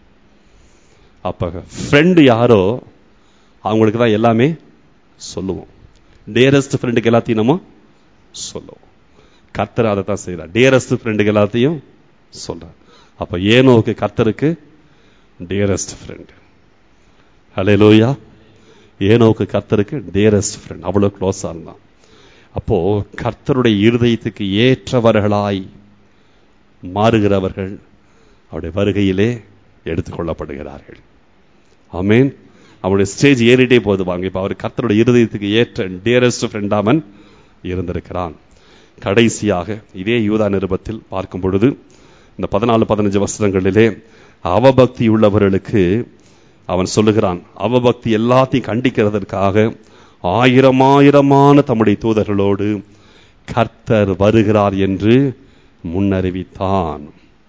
அப்ப ஃப்ரெண்டு யாரோ அவங்களுக்கு தான் எல்லாமே சொல்லுவோம் டேரஸ்ட் ஃப்ரெண்டுக்கு எல்லாத்தையும் நம்ம சொல்லுவோம் கர்த்தர் அதை தான் செய்யறார் டேரஸ்ட் ஃப்ரெண்டுக்கு எல்லாத்தையும் சொல்றார் அப்ப ஏனோக்கு கர்த்தருக்கு டேரஸ்ட் ஃப்ரெண்ட் ஹalleluya ஏனோக்கு கர்த்தருக்கு டேரஸ்ட் ஃப்ரெண்ட் அவ்வளவு க்ளோஸா இருந்தான் அப்போ கர்த்தருடைய இருதயத்துக்கு ஏற்றவர்களாய் மாறுகிறவர்கள் அவருடைய வருகையிலே எடுத்துக்கொள்ளப்படுகிறார்கள் ஆமேன் அவருடைய ஸ்டேஜ் ஏறிட்டே போது வாங்க இப்ப அவர் கர்த்தருடைய இருதயத்துக்கு ஏற்ற டியரஸ்ட் ஃப்ரெண்டாமன் இருந்திருக்கிறான் கடைசியாக இதே யூதா நிருபத்தில் பார்க்கும் பொழுது இந்த பதினாலு பதினஞ்சு வசனங்களிலே அவபக்தி உள்ளவர்களுக்கு அவன் சொல்லுகிறான் அவபக்தி எல்லாத்தையும் கண்டிக்கிறதற்காக ஆயிரம் ஆயிரமான தம்முடைய தூதர்களோடு கர்த்தர் வருகிறார் என்று முன்னறிவித்தான்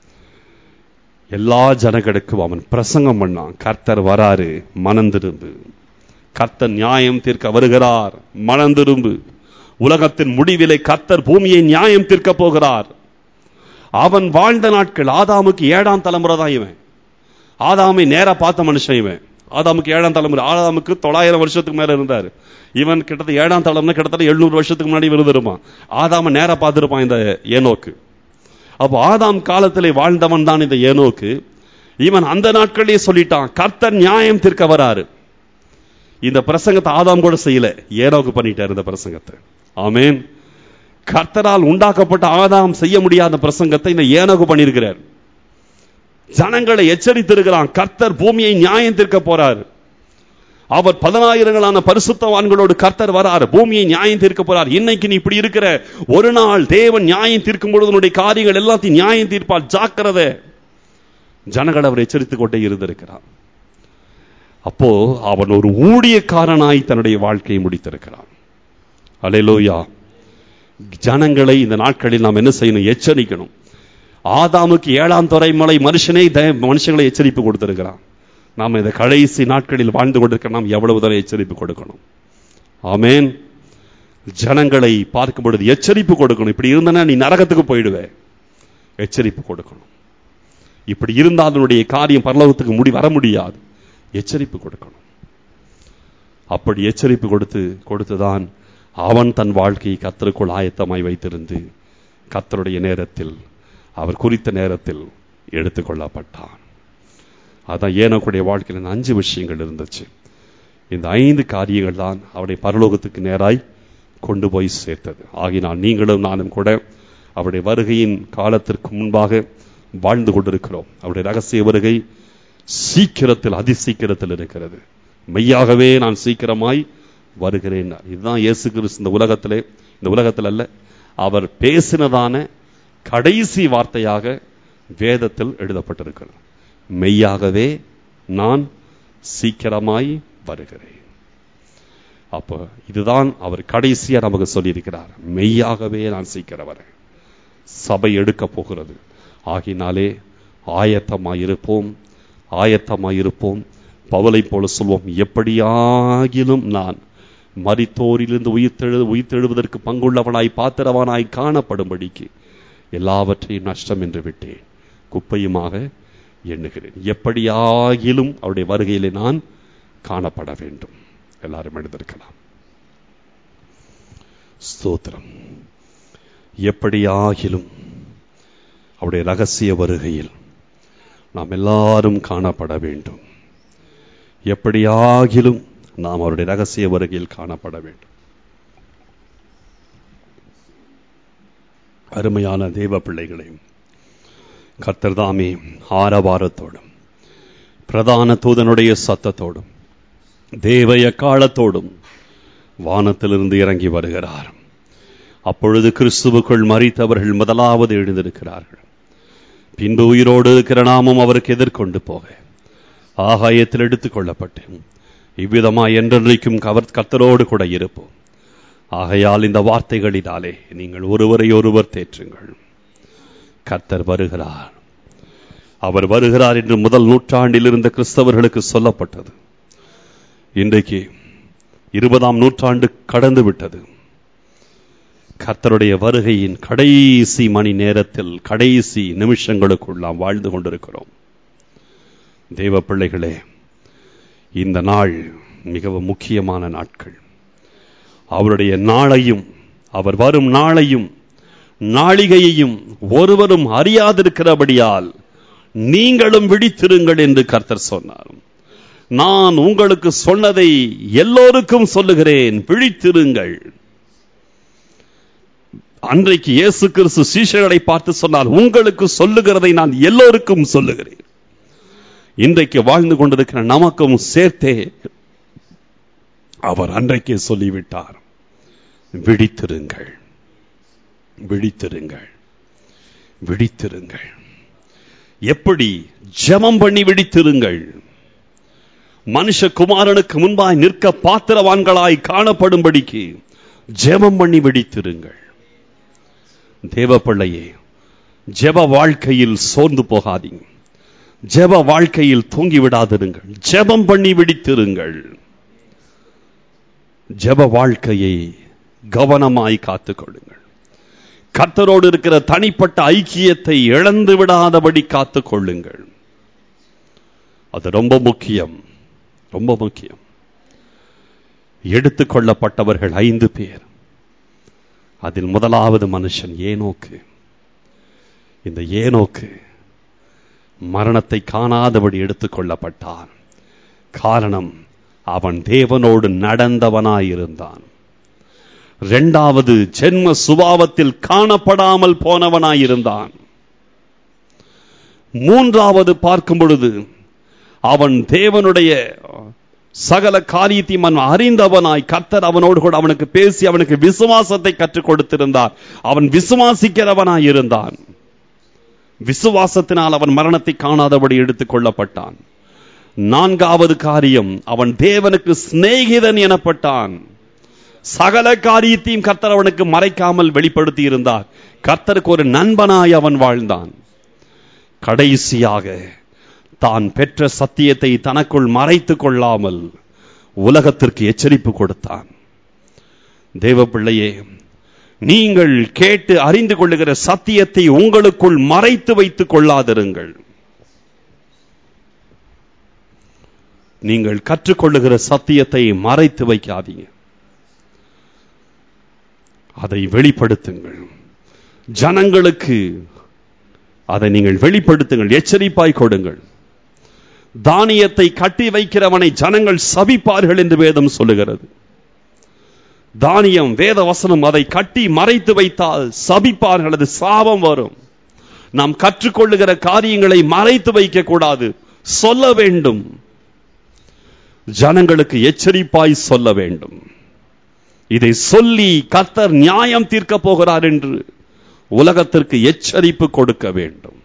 எல்லா ஜனங்களுக்கும் அவன் பிரசங்கம் பண்ணான் கர்த்தர் வராரு மனந்திரும்பு கர்த்தர் நியாயம் தீர்க்க வருகிறார் மனந்திரும்பு உலகத்தின் முடிவிலே கர்த்தர் பூமியை நியாயம் தீர்க்க போகிறார் அவன் வாழ்ந்த நாட்கள் ஆதாமுக்கு ஏழாம் தலைமுறை தான் இவன் ஆதாமை நேரா பார்த்த மனுஷன் இவன் ஆதாமுக்கு ஏழாம் தலைமுறை ஆதாமுக்கு தொள்ளாயிரம் வருஷத்துக்கு மேல இருந்தார் இவன் கிட்டத்தட்ட ஏழாம் தலைமுறை கிட்டத்தட்ட எழுநூறு வருஷத்துக்கு முன்னாடி இருந்திருப்பான் ஆதாம நேரா பார்த்திருப்பான் இந்த ஏனோக்கு அப்போ ஆதாம் காலத்திலே வாழ்ந்தவன் தான் இந்த ஏனோக்கு இவன் அந்த நாட்களிலே சொல்லிட்டான் கர்த்தர் நியாயம் தீர்க்க வராரு இந்த பிரசங்கத்தை ஆதாம் கூட செய்யல ஏனோக்கு பண்ணிட்டார் இந்த பிரசங்கத்தை ஆமேன் கர்த்தரால் உண்டாக்கப்பட்ட ஆதாம் செய்ய முடியாத பிரசங்கத்தை இந்த ஏனோக்கு பண்ணியிருக்கிறார் ஜனங்களை எச்சரித்திருக்கிறான் கர்த்தர் பூமியை நியாயம் தீர்க்க போறார் அவர் பதினாயிரங்களான பரிசுத்தவான்களோடு கர்த்தர் வரார் பூமியை நியாயம் தீர்க்க போறார் இன்னைக்கு நீ இப்படி இருக்கிற ஒரு நாள் தேவன் நியாயம் தீர்க்கும் பொழுது உன்னுடைய காரியங்கள் எல்லாத்தையும் நியாயம் தீர்ப்பால் ஜாக்கிரத ஜனங்கள் அவர் எச்சரித்துக் கொண்டே இருந்திருக்கிறான் அப்போ அவன் ஒரு ஊழியக்காரனாய் தன்னுடைய வாழ்க்கையை முடித்திருக்கிறான் அலையலோயா ஜனங்களை இந்த நாட்களில் நாம் என்ன செய்யணும் எச்சரிக்கணும் ஆதாமுக்கு ஏழாம் துறைமலை மனுஷனே மனுஷங்களை எச்சரிப்பு கொடுத்திருக்கிறான் நாம் இந்த கடைசி நாட்களில் வாழ்ந்து கொண்டிருக்க நாம் எவ்வளவு தூரம் எச்சரிப்பு கொடுக்கணும் ஆமேன் ஜனங்களை பார்க்கும் பொழுது எச்சரிப்பு கொடுக்கணும் இப்படி இருந்தனா நீ நரகத்துக்கு போயிடுவே எச்சரிப்பு கொடுக்கணும் இப்படி இருந்தால் அதனுடைய காரியம் பரலோகத்துக்கு முடி வர முடியாது எச்சரிப்பு கொடுக்கணும் அப்படி எச்சரிப்பு கொடுத்து கொடுத்துதான் அவன் தன் வாழ்க்கையை கத்தருக்குள் ஆயத்தமாய் வைத்திருந்து கத்தருடைய நேரத்தில் அவர் குறித்த நேரத்தில் எடுத்துக்கொள்ளப்பட்டான் அதான் ஏனோக்குடைய வாழ்க்கையில் இந்த அஞ்சு விஷயங்கள் இருந்துச்சு இந்த ஐந்து காரியங்கள் தான் அவருடைய பரலோகத்துக்கு நேராய் கொண்டு போய் சேர்த்தது ஆகினால் நீங்களும் நானும் கூட அவருடைய வருகையின் காலத்திற்கு முன்பாக வாழ்ந்து கொண்டிருக்கிறோம் அவருடைய ரகசிய வருகை சீக்கிரத்தில் அதிசீக்கிரத்தில் இருக்கிறது மெய்யாகவே நான் சீக்கிரமாய் வருகிறேன் இதுதான் இயேசு கிறிஸ்து இந்த உலகத்திலே இந்த உலகத்தில் அல்ல அவர் பேசினதான கடைசி வார்த்தையாக வேதத்தில் எழுதப்பட்டிருக்கிறது மெய்யாகவே நான் சீக்கிரமாய் வருகிறேன் அப்போ இதுதான் அவர் கடைசியா நமக்கு சொல்லியிருக்கிறார் மெய்யாகவே நான் சீக்கிரம் வரேன் சபை எடுக்க போகிறது ஆகினாலே ஆயத்தமாயிருப்போம் ஆயத்தமாயிருப்போம் பவலை போல சொல்வோம் எப்படியாகிலும் நான் மரித்தோரிலிருந்து உயிர்த்தெழு உயிர்த்தெழுவதற்கு பங்குள்ளவனாய் பாத்திரவானாய் காணப்படும்படிக்கு எல்லாவற்றையும் நஷ்டம் என்று விட்டேன் குப்பையுமாக எண்ணுகிறேன் எப்படியாகிலும் அவருடைய வருகையிலே நான் காணப்பட வேண்டும் எல்லாரும் எழுந்திருக்கலாம் ஸ்தோத்திரம் எப்படியாகிலும் அவருடைய ரகசிய வருகையில் நாம் எல்லாரும் காணப்பட வேண்டும் எப்படியாகிலும் நாம் அவருடைய ரகசிய வருகையில் காணப்பட வேண்டும் அருமையான தேவ பிள்ளைகளையும் கர்த்தர் தாமே ஆரவாரத்தோடும் பிரதான தூதனுடைய சத்தத்தோடும் தேவய காலத்தோடும் வானத்திலிருந்து இறங்கி வருகிறார் அப்பொழுது கிறிஸ்துவுக்குள் மறித்தவர்கள் முதலாவது எழுந்திருக்கிறார்கள் பின்பு உயிரோடு இருக்கிற நாமும் அவருக்கு எதிர்கொண்டு போக ஆகாயத்தில் எடுத்துக் கொள்ளப்பட்டு இவ்விதமாய் என்றென்றைக்கும் கவர் கர்த்தரோடு கூட இருப்போம் ஆகையால் இந்த வார்த்தைகளினாலே நீங்கள் ஒருவரை ஒருவர் தேற்றுங்கள் கர்த்தர் வருகிறார் அவர் வருகிறார் என்று முதல் நூற்றாண்டில் இருந்த கிறிஸ்தவர்களுக்கு சொல்லப்பட்டது இன்றைக்கு இருபதாம் நூற்றாண்டு கடந்து விட்டது கர்த்தருடைய வருகையின் கடைசி மணி நேரத்தில் கடைசி நிமிஷங்களுக்குள் நாம் வாழ்ந்து கொண்டிருக்கிறோம் தேவ பிள்ளைகளே இந்த நாள் மிகவும் முக்கியமான நாட்கள் அவருடைய நாளையும் அவர் வரும் நாளையும் நாளிகையையும் ஒருவரும் அறியாதிருக்கிறபடியால் நீங்களும் விழித்திருங்கள் என்று கர்த்தர் சொன்னார் நான் உங்களுக்கு சொன்னதை எல்லோருக்கும் சொல்லுகிறேன் விழித்திருங்கள் அன்றைக்கு இயேசு கிறிஸ்து சீஷர்களை பார்த்து சொன்னார் உங்களுக்கு சொல்லுகிறதை நான் எல்லோருக்கும் சொல்லுகிறேன் இன்றைக்கு வாழ்ந்து கொண்டிருக்கிற நமக்கும் சேர்த்தே அவர் அன்றைக்கே சொல்லிவிட்டார் விழித்திருங்கள் விழித்திருங்கள் விழித்திருங்கள் எப்படி ஜெபம் பண்ணி விழித்திருங்கள் மனுஷகுமாரனுக்கு முன்பாய் நிற்க பாத்திரவான்களாய் காணப்படும்படிக்கு ஜெபம் பண்ணி விழித்திருங்கள் தேவ பிள்ளையே ஜெப வாழ்க்கையில் சோர்ந்து போகாதீங்க ஜெப வாழ்க்கையில் தூங்கி விடாதிருங்கள் ஜெபம் பண்ணி விழித்திருங்கள் ஜெப வாழ்க்கையை கவனமாய் காத்துக் கொள்ளுங்கள் கர்த்தரோடு இருக்கிற தனிப்பட்ட ஐக்கியத்தை இழந்து விடாதபடி காத்துக் கொள்ளுங்கள் அது ரொம்ப முக்கியம் ரொம்ப முக்கியம் எடுத்துக் கொள்ளப்பட்டவர்கள் ஐந்து பேர் அதில் முதலாவது மனுஷன் ஏனோக்கு இந்த ஏனோக்கு மரணத்தை காணாதபடி எடுத்துக் கொள்ளப்பட்டான் காரணம் அவன் தேவனோடு நடந்தவனாயிருந்தான் இரண்டாவது ஜென்ம சுபாவத்தில் காணப்படாமல் போனவனாயிருந்தான் மூன்றாவது பார்க்கும் பொழுது அவன் தேவனுடைய சகல காரியத்தையும் அவன் அறிந்தவனாய் கர்த்தர் அவனோடு கூட அவனுக்கு பேசி அவனுக்கு விசுவாசத்தை கற்றுக் கொடுத்திருந்தார் அவன் விசுவாசிக்கிறவனாய் இருந்தான் விசுவாசத்தினால் அவன் மரணத்தை காணாதபடி எடுத்துக் கொள்ளப்பட்டான் நான்காவது காரியம் அவன் தேவனுக்கு சிநேகிதன் எனப்பட்டான் சகல காரியத்தையும் கர்த்தர் அவனுக்கு மறைக்காமல் வெளிப்படுத்தி இருந்தார் கர்த்தருக்கு ஒரு நண்பனாய் அவன் வாழ்ந்தான் கடைசியாக தான் பெற்ற சத்தியத்தை தனக்குள் மறைத்துக் கொள்ளாமல் உலகத்திற்கு எச்சரிப்பு கொடுத்தான் தேவ பிள்ளையே நீங்கள் கேட்டு அறிந்து கொள்ளுகிற சத்தியத்தை உங்களுக்குள் மறைத்து வைத்துக் கொள்ளாதிருங்கள் நீங்கள் கற்றுக்கொள்ளுகிற சத்தியத்தை மறைத்து வைக்காதீங்க அதை வெளிப்படுத்துங்கள் ஜனங்களுக்கு அதை நீங்கள் வெளிப்படுத்துங்கள் எச்சரிப்பாய் கொடுங்கள் தானியத்தை கட்டி வைக்கிறவனை ஜனங்கள் சபிப்பார்கள் என்று வேதம் சொல்லுகிறது தானியம் வேத வசனம் அதை கட்டி மறைத்து வைத்தால் சபிப்பார்கள் அது சாபம் வரும் நாம் கற்றுக்கொள்ளுகிற காரியங்களை மறைத்து வைக்க கூடாது சொல்ல வேண்டும் ஜனங்களுக்கு எச்சரிப்பாய் சொல்ல வேண்டும் இதை சொல்லி கர்த்தர் நியாயம் தீர்க்க போகிறார் என்று உலகத்திற்கு எச்சரிப்பு கொடுக்க வேண்டும்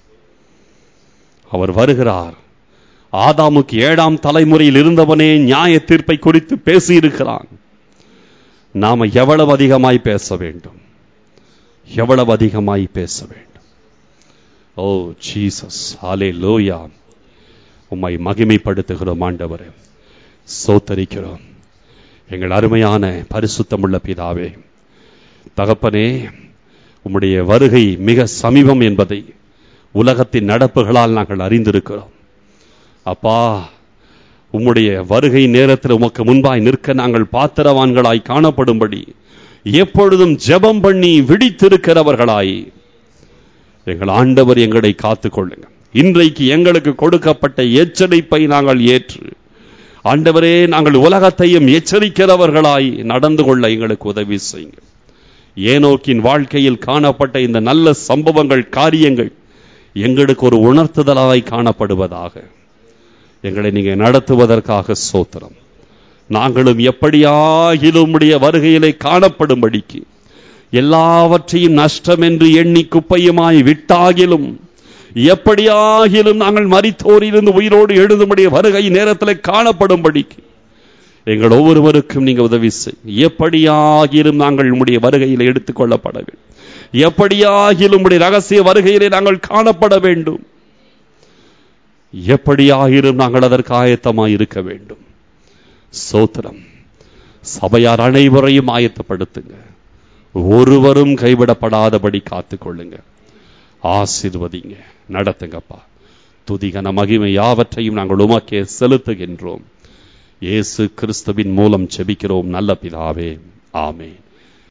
அவர் வருகிறார் ஆதாமுக்கு ஏழாம் தலைமுறையில் இருந்தவனே நியாய தீர்ப்பை குறித்து பேசியிருக்கிறான் நாம எவ்வளவு அதிகமாய் பேச வேண்டும் எவ்வளவு அதிகமாய் பேச வேண்டும் ஓ ஜீசஸ் ஹாலே லோயா உம்மை மகிமைப்படுத்துகிறோம் ஆண்டவரே சோத்தரிக்கிறோம் எங்கள் அருமையான பரிசுத்தமுள்ள பிதாவே தகப்பனே உம்முடைய வருகை மிக சமீபம் என்பதை உலகத்தின் நடப்புகளால் நாங்கள் அறிந்திருக்கிறோம் அப்பா உம்முடைய வருகை நேரத்தில் உமக்கு முன்பாய் நிற்க நாங்கள் பாத்திரவான்களாய் காணப்படும்படி எப்பொழுதும் ஜெபம் பண்ணி விழித்திருக்கிறவர்களாய் எங்கள் ஆண்டவர் எங்களை காத்துக்கொள்ளுங்க இன்றைக்கு எங்களுக்கு கொடுக்கப்பட்ட எச்சரிப்பை நாங்கள் ஏற்று ஆண்டவரே நாங்கள் உலகத்தையும் எச்சரிக்கிறவர்களாய் நடந்து கொள்ள எங்களுக்கு உதவி செய்யுங்க ஏனோக்கின் வாழ்க்கையில் காணப்பட்ட இந்த நல்ல சம்பவங்கள் காரியங்கள் எங்களுக்கு ஒரு உணர்த்துதலாய் காணப்படுவதாக எங்களை நீங்க நடத்துவதற்காக சோத்திரம் நாங்களும் எப்படியாகிலும் உம்முடைய வருகையிலே காணப்படும்படிக்கு எல்லாவற்றையும் நஷ்டம் என்று எண்ணி குப்பையுமாய் விட்டாகிலும் எப்படியாகிலும் நாங்கள் மரித்தோரிலிருந்து உயிரோடு எழுதும்படிய வருகை நேரத்தில் காணப்படும்படிக்கு எங்கள் ஒவ்வொருவருக்கும் நீங்க உதவி செய் எப்படியாகிலும் நாங்கள் உம்முடைய வருகையில் எடுத்துக் கொள்ளப்பட வேண்டும் எப்படியாகிலும் உம்முடைய ரகசிய வருகையிலே நாங்கள் காணப்பட வேண்டும் எப்படியாகிலும் நாங்கள் அதற்கு ஆயத்தமாய் இருக்க வேண்டும் சோத்திரம் சபையார் அனைவரையும் ஆயத்தப்படுத்துங்க ஒருவரும் கைவிடப்படாதபடி காத்துக்கொள்ளுங்க ஆசிர்வதிங்க நடத்துங்கப்பா துதிகன மகிமை யாவற்றையும் நாங்கள் உமக்கே செலுத்துகின்றோம் இயேசு கிறிஸ்துவின் மூலம் செபிக்கிறோம் நல்ல பிதாவே ஆமென்